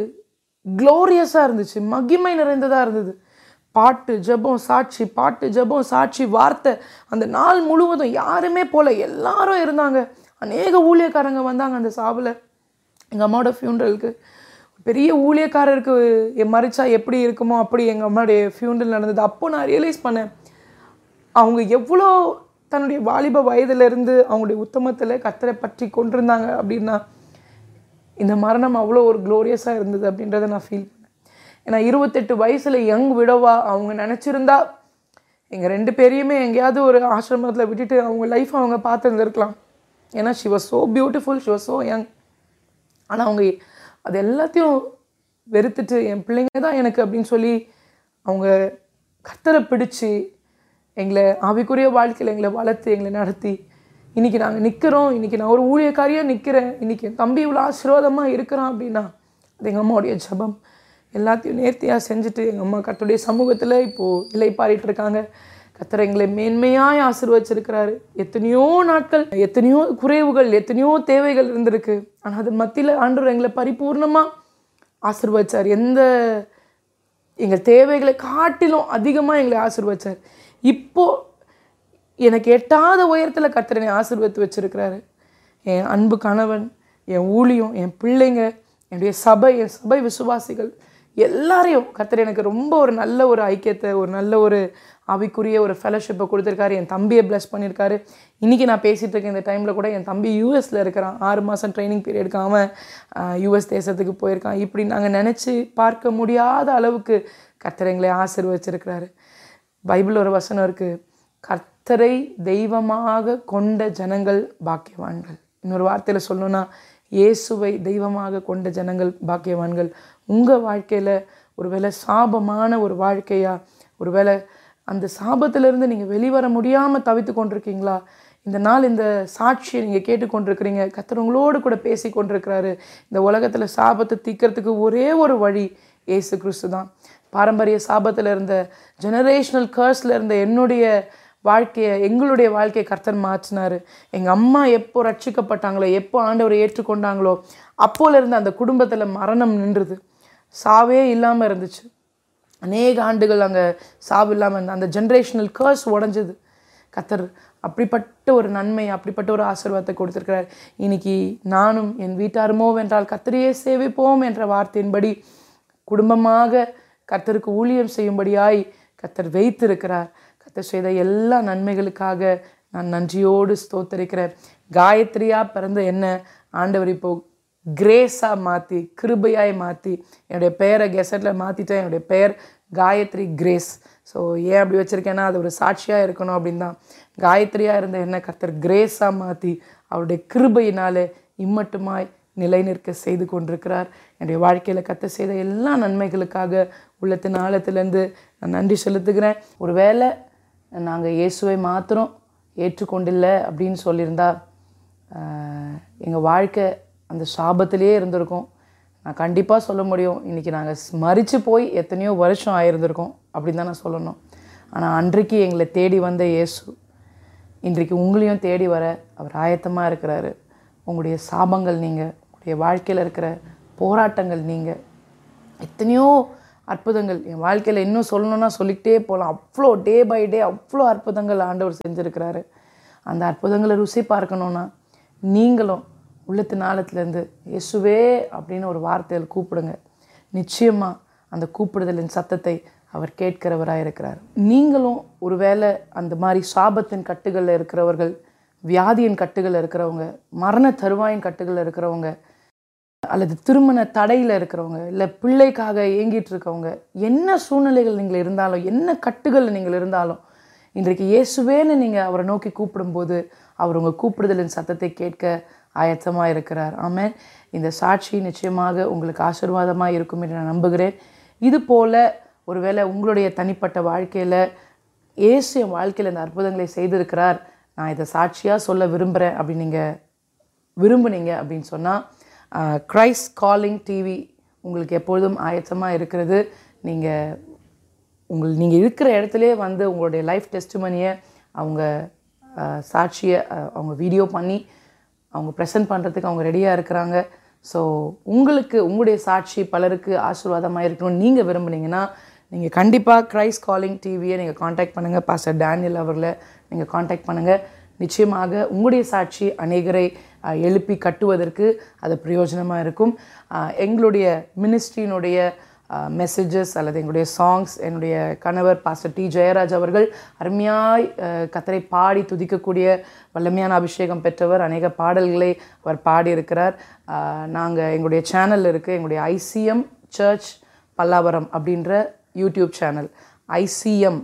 க்ளோரியஸாக இருந்துச்சு மகிமை நிறைந்ததாக இருந்தது பாட்டு ஜெபம் சாட்சி பாட்டு ஜெபம் சாட்சி வார்த்தை அந்த நாள் முழுவதும் யாருமே போல எல்லாரும் இருந்தாங்க அநேக ஊழியக்காரங்க வந்தாங்க அந்த சாவில் எங்கள் அம்மாவோட ஃபியூனரலுக்கு பெரிய ஊழியக்காரருக்கு என் மறிச்சா எப்படி இருக்குமோ அப்படி எங்கள் அம்மாவுடைய ஃபியூனரல் நடந்தது அப்போ நான் ரியலைஸ் பண்ணேன் அவங்க எவ்வளோ தன்னுடைய வாலிப வயதிலிருந்து அவங்களுடைய உத்தமத்தில் கத்தரை பற்றி கொண்டிருந்தாங்க அப்படின்னா இந்த மரணம் அவ்வளோ ஒரு க்ளோரியஸாக இருந்தது அப்படின்றத நான் ஃபீல் பண்ணேன் ஏன்னா இருபத்தெட்டு வயசில் யங் விடவா அவங்க நினச்சிருந்தா எங்கள் ரெண்டு பேரையுமே எங்கேயாவது ஒரு ஆசிரமத்தில் விட்டுட்டு அவங்க லைஃப் அவங்க பார்த்துருந்துருக்கலாம் ஏன்னா she was so beautiful she was so young ஆனால் அவங்க அது எல்லாத்தையும் வெறுத்துட்டு என் பிள்ளைங்க தான் எனக்கு அப்படின்னு சொல்லி அவங்க கத்தரை பிடிச்சி எங்களை ஆவிக்குரிய வாழ்க்கையில் எங்களை வளர்த்து எங்களை நடத்தி இன்றைக்கி நாங்கள் நிற்கிறோம் இன்றைக்கி நான் ஒரு ஊழியக்காரியாக நிற்கிறேன் இன்றைக்கி என் தம்பி இவ்வளோ ஆசீர்வாதமாக இருக்கிறான் அப்படின்னா அது எங்கள் அம்மாவுடைய ஜபம் எல்லாத்தையும் நேர்த்தியாக செஞ்சுட்டு எங்கள் அம்மா கத்துடைய சமூகத்தில் இப்போது இலை பாடிட்டு இருக்காங்க கத்தர் எங்களை மேன்மையாய் ஆசீர்வச்சிருக்கிறாரு எத்தனையோ நாட்கள் எத்தனையோ குறைவுகள் எத்தனையோ தேவைகள் இருந்திருக்கு ஆனால் அது மத்தியில் ஆண்டவர் எங்களை பரிபூர்ணமாக ஆசீர்வச்சார் எந்த எங்கள் தேவைகளை காட்டிலும் அதிகமாக எங்களை ஆசீர்வச்சார் இப்போ எனக்கு எட்டாத உயரத்தில் கர்த்தரனை ஆசீர்வத்து வச்சிருக்கிறாரு என் அன்பு கணவன் என் ஊழியம் என் பிள்ளைங்க என்னுடைய சபை என் சபை விசுவாசிகள் எல்லாரையும் கர்த்தர் எனக்கு ரொம்ப ஒரு நல்ல ஒரு ஐக்கியத்தை ஒரு நல்ல ஒரு ஆவிக்குரிய ஒரு ஃபெலோஷிப்பை கொடுத்துருக்காரு என் தம்பியை ப்ளஸ் பண்ணியிருக்காரு இன்றைக்கி நான் பேசிகிட்டு இருக்கேன் இந்த டைமில் கூட என் தம்பி யூஎஸில் இருக்கிறான் ஆறு மாதம் ட்ரைனிங் பீரியடுக்கு அவன் யூஎஸ் தேசத்துக்கு போயிருக்கான் இப்படி நாங்கள் நினச்சி பார்க்க முடியாத அளவுக்கு கர்த்தர் எங்களை ஆசீர்வச்சிருக்கிறாரு பைபிள் ஒரு வசனம் இருக்குது கர்த்தரை தெய்வமாக கொண்ட ஜனங்கள் பாக்கியவான்கள் இன்னொரு வார்த்தையில் சொல்லணும்னா இயேசுவை தெய்வமாக கொண்ட ஜனங்கள் பாக்கியவான்கள் உங்கள் வாழ்க்கையில் ஒருவேளை சாபமான ஒரு வாழ்க்கையா ஒருவேளை அந்த சாபத்திலிருந்து நீங்கள் வெளிவர முடியாமல் தவித்து கொண்டிருக்கீங்களா இந்த நாள் இந்த சாட்சியை நீங்கள் கேட்டுக்கொண்டிருக்கிறீங்க கத்தர் உங்களோடு கூட பேசி கொண்டிருக்கிறாரு இந்த உலகத்தில் சாபத்தை தீக்கிறதுக்கு ஒரே ஒரு வழி ஏசு கிறிஸ்து தான் பாரம்பரிய சாபத்தில் இருந்த ஜெனரேஷனல் கர்ஸில் இருந்த என்னுடைய வாழ்க்கையை எங்களுடைய வாழ்க்கையை கர்த்தர் மாற்றினார் எங்கள் அம்மா எப்போ ரட்சிக்கப்பட்டாங்களோ எப்போ ஆண்டவரை ஏற்றுக்கொண்டாங்களோ அப்போல இருந்து அந்த குடும்பத்தில் மரணம் நின்றுது சாவே இல்லாமல் இருந்துச்சு அநேக ஆண்டுகள் அங்கே சாவு இல்லாமல் இருந்த அந்த ஜென்ரேஷனல் கர்ஸ் உடஞ்சது கத்தர் அப்படிப்பட்ட ஒரு நன்மை அப்படிப்பட்ட ஒரு ஆசீர்வாதத்தை கொடுத்துருக்கிறார் இன்னைக்கு நானும் என் வீட்டாருமோ வென்றால் கத்தரையே சேவிப்போம் என்ற வார்த்தையின்படி குடும்பமாக கர்த்தருக்கு ஊழியம் செய்யும்படியாய் கர்த்தர் வைத்திருக்கிறார் கர்த்தர் செய்த எல்லா நன்மைகளுக்காக நான் நன்றியோடு ஸ்தோத்தரிக்கிறேன் காயத்ரியா பிறந்த என்ன ஆண்டவர் இப்போ கிரேஸாக மாற்றி கிருபையாய் மாற்றி என்னுடைய பெயரை கெசட்டில் மாற்றிட்டேன் என்னுடைய பெயர் காயத்ரி கிரேஸ் ஸோ ஏன் அப்படி வச்சுருக்கேன்னா அது ஒரு சாட்சியாக இருக்கணும் அப்படின்னு தான் காயத்ரியாக இருந்த என்ன கர்த்தர் கிரேஸாக மாற்றி அவருடைய கிருபையினாலே இம்மட்டுமாய் நிலை நிற்க செய்து கொண்டிருக்கிறார் என்னுடைய வாழ்க்கையில் கத்த செய்த எல்லா நன்மைகளுக்காக உள்ளத்தின் ஆழத்திலேருந்து நான் நன்றி செலுத்துகிறேன் ஒருவேளை நாங்கள் இயேசுவை மாத்திரம் ஏற்றுக்கொண்டில்லை அப்படின்னு சொல்லியிருந்தா எங்கள் வாழ்க்கை அந்த சாபத்திலேயே இருந்திருக்கும் நான் கண்டிப்பாக சொல்ல முடியும் இன்றைக்கி நாங்கள் மறித்து போய் எத்தனையோ வருஷம் ஆயிருந்திருக்கோம் அப்படின்னு தான் நான் சொல்லணும் ஆனால் அன்றைக்கு எங்களை தேடி வந்த இயேசு இன்றைக்கு உங்களையும் தேடி வர அவர் ஆயத்தமாக இருக்கிறாரு உங்களுடைய சாபங்கள் நீங்கள் உங்களுடைய வாழ்க்கையில் இருக்கிற போராட்டங்கள் நீங்கள் எத்தனையோ அற்புதங்கள் என் வாழ்க்கையில் இன்னும் சொல்லணும்னா சொல்லிக்கிட்டே போகலாம் அவ்வளோ டே பை டே அவ்வளோ அற்புதங்கள் ஆண்டவர் செஞ்சுருக்கிறாரு அந்த அற்புதங்களை ருசி பார்க்கணுன்னா நீங்களும் உள்ளத்தின் ஆழத்துலேருந்து இயேசுவே அப்படின்னு ஒரு வார்த்தையில் கூப்பிடுங்க நிச்சயமாக அந்த கூப்பிடுதலின் சத்தத்தை அவர் கேட்கிறவராக இருக்கிறார் நீங்களும் ஒருவேளை அந்த மாதிரி சாபத்தின் கட்டுகளில் இருக்கிறவர்கள் வியாதியின் கட்டுகளில் இருக்கிறவங்க மரண தருவாயின் கட்டுகளில் இருக்கிறவங்க அல்லது திருமண தடையில் இருக்கிறவங்க இல்லை பிள்ளைக்காக ஏங்கிட்டு இருக்கவங்க என்ன சூழ்நிலைகள் நீங்கள் இருந்தாலும் என்ன கட்டுகளில் நீங்கள் இருந்தாலும் இன்றைக்கு இயேசுவேன்னு நீங்கள் அவரை நோக்கி கூப்பிடும்போது அவர் உங்கள் கூப்பிடுதலின் சத்தத்தை கேட்க ஆயத்தமாக இருக்கிறார் ஆமாம் இந்த சாட்சி நிச்சயமாக உங்களுக்கு ஆசீர்வாதமாக இருக்கும் என்று நான் நம்புகிறேன் இது போல் ஒருவேளை உங்களுடைய தனிப்பட்ட வாழ்க்கையில் இயேசு என் வாழ்க்கையில் இந்த அற்புதங்களை செய்திருக்கிறார் நான் இதை சாட்சியாக சொல்ல விரும்புகிறேன் அப்படின்னு நீங்கள் விரும்புனீங்க அப்படின்னு சொன்னால் கிரைஸ்ட் காலிங் டிவி உங்களுக்கு எப்பொழுதும் ஆயத்தமாக இருக்கிறது நீங்கள் உங்கள் நீங்கள் இருக்கிற இடத்துலே வந்து உங்களுடைய லைஃப் டெஸ்டிமனியை அவங்க அஹ், சாட்சியை அஹ், அவங்க வீடியோ பண்ணி அவங்க ப்ரெசென்ட் பண்ணுறதுக்கு அவங்க ரெடியாக இருக்கிறாங்க ஸோ உங்களுக்கு உங்களுடைய சாட்சி பலருக்கு ஆசீர்வாதமாக இருக்கணும்னு நீங்கள் விரும்புனீங்கன்னா நீங்கள் கண்டிப்பாக கிரைஸ்ட் காலிங் டிவியை நீங்கள் காண்டாக்ட் பண்ணுங்கள் பாஸ்டர் டேனியல் அவர்களை நீங்கள் காண்டாக்ட் பண்ணுங்கள் நிச்சயமாக உங்களுடைய சாட்சி அநேகரை அஹ், எழுப்பி கட்டுவதற்கு அது பிரயோஜனமாக இருக்கும் அஹ், எங்களுடைய மினிஸ்ட்ரியினுடைய மெசேஜஸ் அல்லது எங்களுடைய சாங்ஸ் என்னுடைய கணவர் பாஸ்டர் டி ஜெயராஜ் அவர்கள் அருமையாய் அஹ், கத்தரை பாடி துதிக்கக்கூடிய வல்லமையான அபிஷேகம் பெற்றவர் அநேக பாடல்களை அவர் பாடியிருக்கிறார் நாங்கள் எங்களுடைய சேனல் இருக்குது எங்களுடைய ஐசிஎம் சர்ச் பல்லாவரம் அப்படின்ற YouTube channel ICM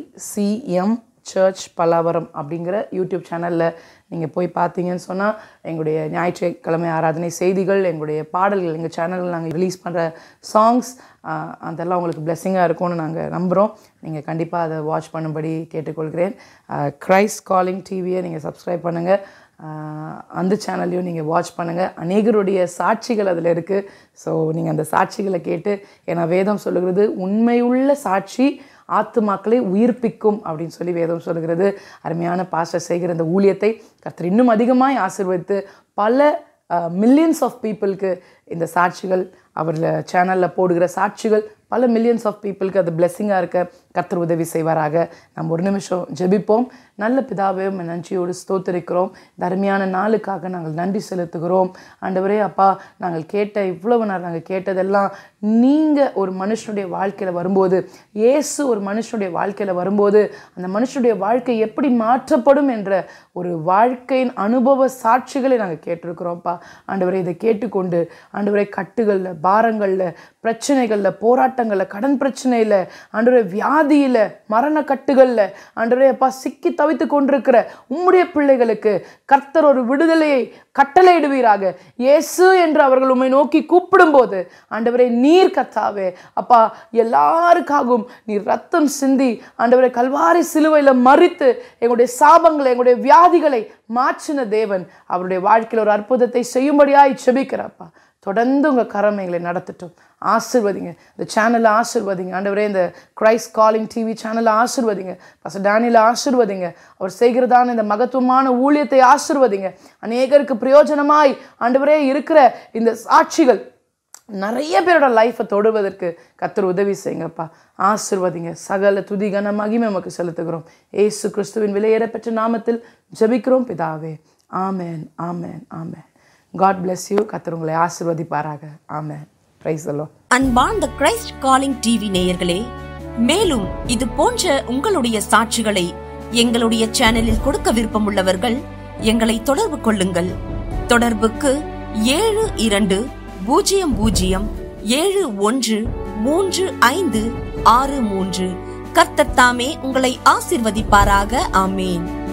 ICM church Pallavaram அப்படிங்கிற யூடியூப் சேனலில் நீங்கள் போய் பார்த்தீங்கன்னு சொன்னால் எங்களுடைய ஞாயிற்றுக்கிழமை ஆராதனை செய்திகள் எங்களுடைய பாடல்கள் எங்கள் சேனலில் நாங்கள் ரிலீஸ் பண்ணுற சாங்ஸ் அதெல்லாம் உங்களுக்கு பிளெஸ்ஸிங்காக இருக்கும்னு நாங்கள் நம்புகிறோம் நீங்கள் கண்டிப்பாக அதை வாட்ச் பண்ணும்படி கேட்டுக்கொள்கிறேன் கிரைஸ்ட் காலிங் டிவியை நீங்கள் சப்ஸ்கிரைப் பண்ணுங்கள் ஆஹ் அந்த சேனல்லையும் நீங்கள் வாட்ச் பண்ணுங்கள் அநேகருடைய சாட்சிகள் அதில் இருக்குது ஸோ நீங்கள் அந்த சாட்சிகளை கேட்டு ஏன்னா வேதம் சொல்லுகிறது உண்மையுள்ள சாட்சி ஆத்துமாக்களை உயிர்ப்பிக்கும் அப்படின்னு சொல்லி வேதம் சொல்லுகிறது அருமையான பாஸ்டர் செய்கிற இந்த ஊழியத்தை கர்த்தர் இன்னும் அதிகமாய் ஆசீர்வதித்து பல மில்லியன்ஸ் ஆஃப் பீப்புளுக்கு இந்த சாட்சிகள் அவர் சேனலில் போடுகிற சாட்சிகள் பல மில்லியன்ஸ் ஆஃப் பீப்புளுக்கு அது பிளெஸ்ஸிங்காக இருக்க கர்த்தர் உதவி செய்வாராக நம்ம ஒரு நிமிஷம் ஜெபிப்போம் நல்ல பிதாவே உம்மை நன்றியோடு ஸ்தோத்திரிக்கிறோம் இந்த அருமையான நாளுக்காக நாங்கள் நன்றி செலுத்துகிறோம் ஆண்டவரே அப்பா நாங்கள் கேட்ட இவ்வளவு நாள் நாங்கள் கேட்டதெல்லாம் நீங்கள் ஒரு மனுஷனுடைய வாழ்க்கையில் வரும்போது இயேசு ஒரு மனுஷனுடைய வாழ்க்கையில் வரும்போது அந்த மனுஷனுடைய வாழ்க்கை எப்படி மாற்றப்படும் என்ற ஒரு வாழ்க்கையின் அனுபவ சாட்சிகளை நாங்கள் கேட்டிருக்கிறோம்ப்பா ஆண்டவரை இதை கேட்டுக்கொண்டு ஆண்டவரை கட்டுகளில் பாரங்களில் பிரச்சனைகளில் போராட்டங்களில் கடன் பிரச்சனையில் ஆண்டவரை வியாதியில் மரண கட்டுகளில் ஆண்டவரே அப்பா சிக்கி தவித்து கொண்டிருக்கிற உம்முடைய பிள்ளைகளுக்கு கர்த்தர் ஒரு விடுதலையை கட்டளையிடுவீராக இயேசு என்று அவர்கள் உம்மை நோக்கி கூப்பிடும்போது ஆண்டவரே நீர் கத்தாவே அப்பா எல்லாருக்காகவும் நீர் ரத்தம் சிந்தி ஆண்டவரை கல்வாரி சிலுவையில் மறித்து எங்களுடைய சாபங்களை எங்களுடைய வியாதிகளை மாற்றின தேவன் அவருடைய வாழ்க்கையில் ஒரு அற்புதத்தை செய்யும்படியாய் செபிக்கிறப்பா தொடர்ந்து உங்கள் கரம் எங்களை நடத்தட்டும் ஆசிர்வதிங்க இந்த சேனலை ஆசிர்வதிங்க ஆண்டவரே இந்த கிரைஸ்ட் காலிங் டிவி சேனலை ஆசிர்வதிங்க பச டேனியில் ஆசிர்வதிங்க அவர் செய்கிறதான இந்த மகத்துவமான ஊழியத்தை ஆசிர்வதிங்க அநேகருக்கு பிரயோஜனமாய் ஆண்டவரே இருக்கிற இந்த சாட்சிகள் நிறைய பேரோட லைஃப்பை தொடுவதற்கு கத்தர் உதவி செய்யுங்கப்பா ஆசிர்வதிங்க சகல துதி கன மகிமை நமக்கு செலுத்துகிறோம் ஏசு கிறிஸ்துவின் விலையேற பெற்ற நாமத்தில் ஜெபிக்கிறோம் பிதாவே ஆமேன் ஆமேன் ஆமேன் காட் bless யூ கத்தர் உங்களை ஆசிர்வதிப்பாராக ஆமேன் பிரைஸ் எல்லாம் அன்பார்ந்த கிரைஸ்ட் காலிங் டிவி நேயர்களே மேலும் இது போன்ற உங்களுடைய சாட்சிகளை எங்களுடைய சேனலில் கொடுக்க விருப்பமுள்ளவர்கள் எங்களை தொடர்பு கொள்ளுங்கள் தொடர்புக்கு ஏழு இரண்டு பூஜ்ஜியம் பூஜ்ஜியம் ஏழு ஒன்று மூன்று ஐந்து ஆறு மூன்று கர்த்தர் தாமே உங்களை ஆசிர்வதிப்பாராக ஆமேன்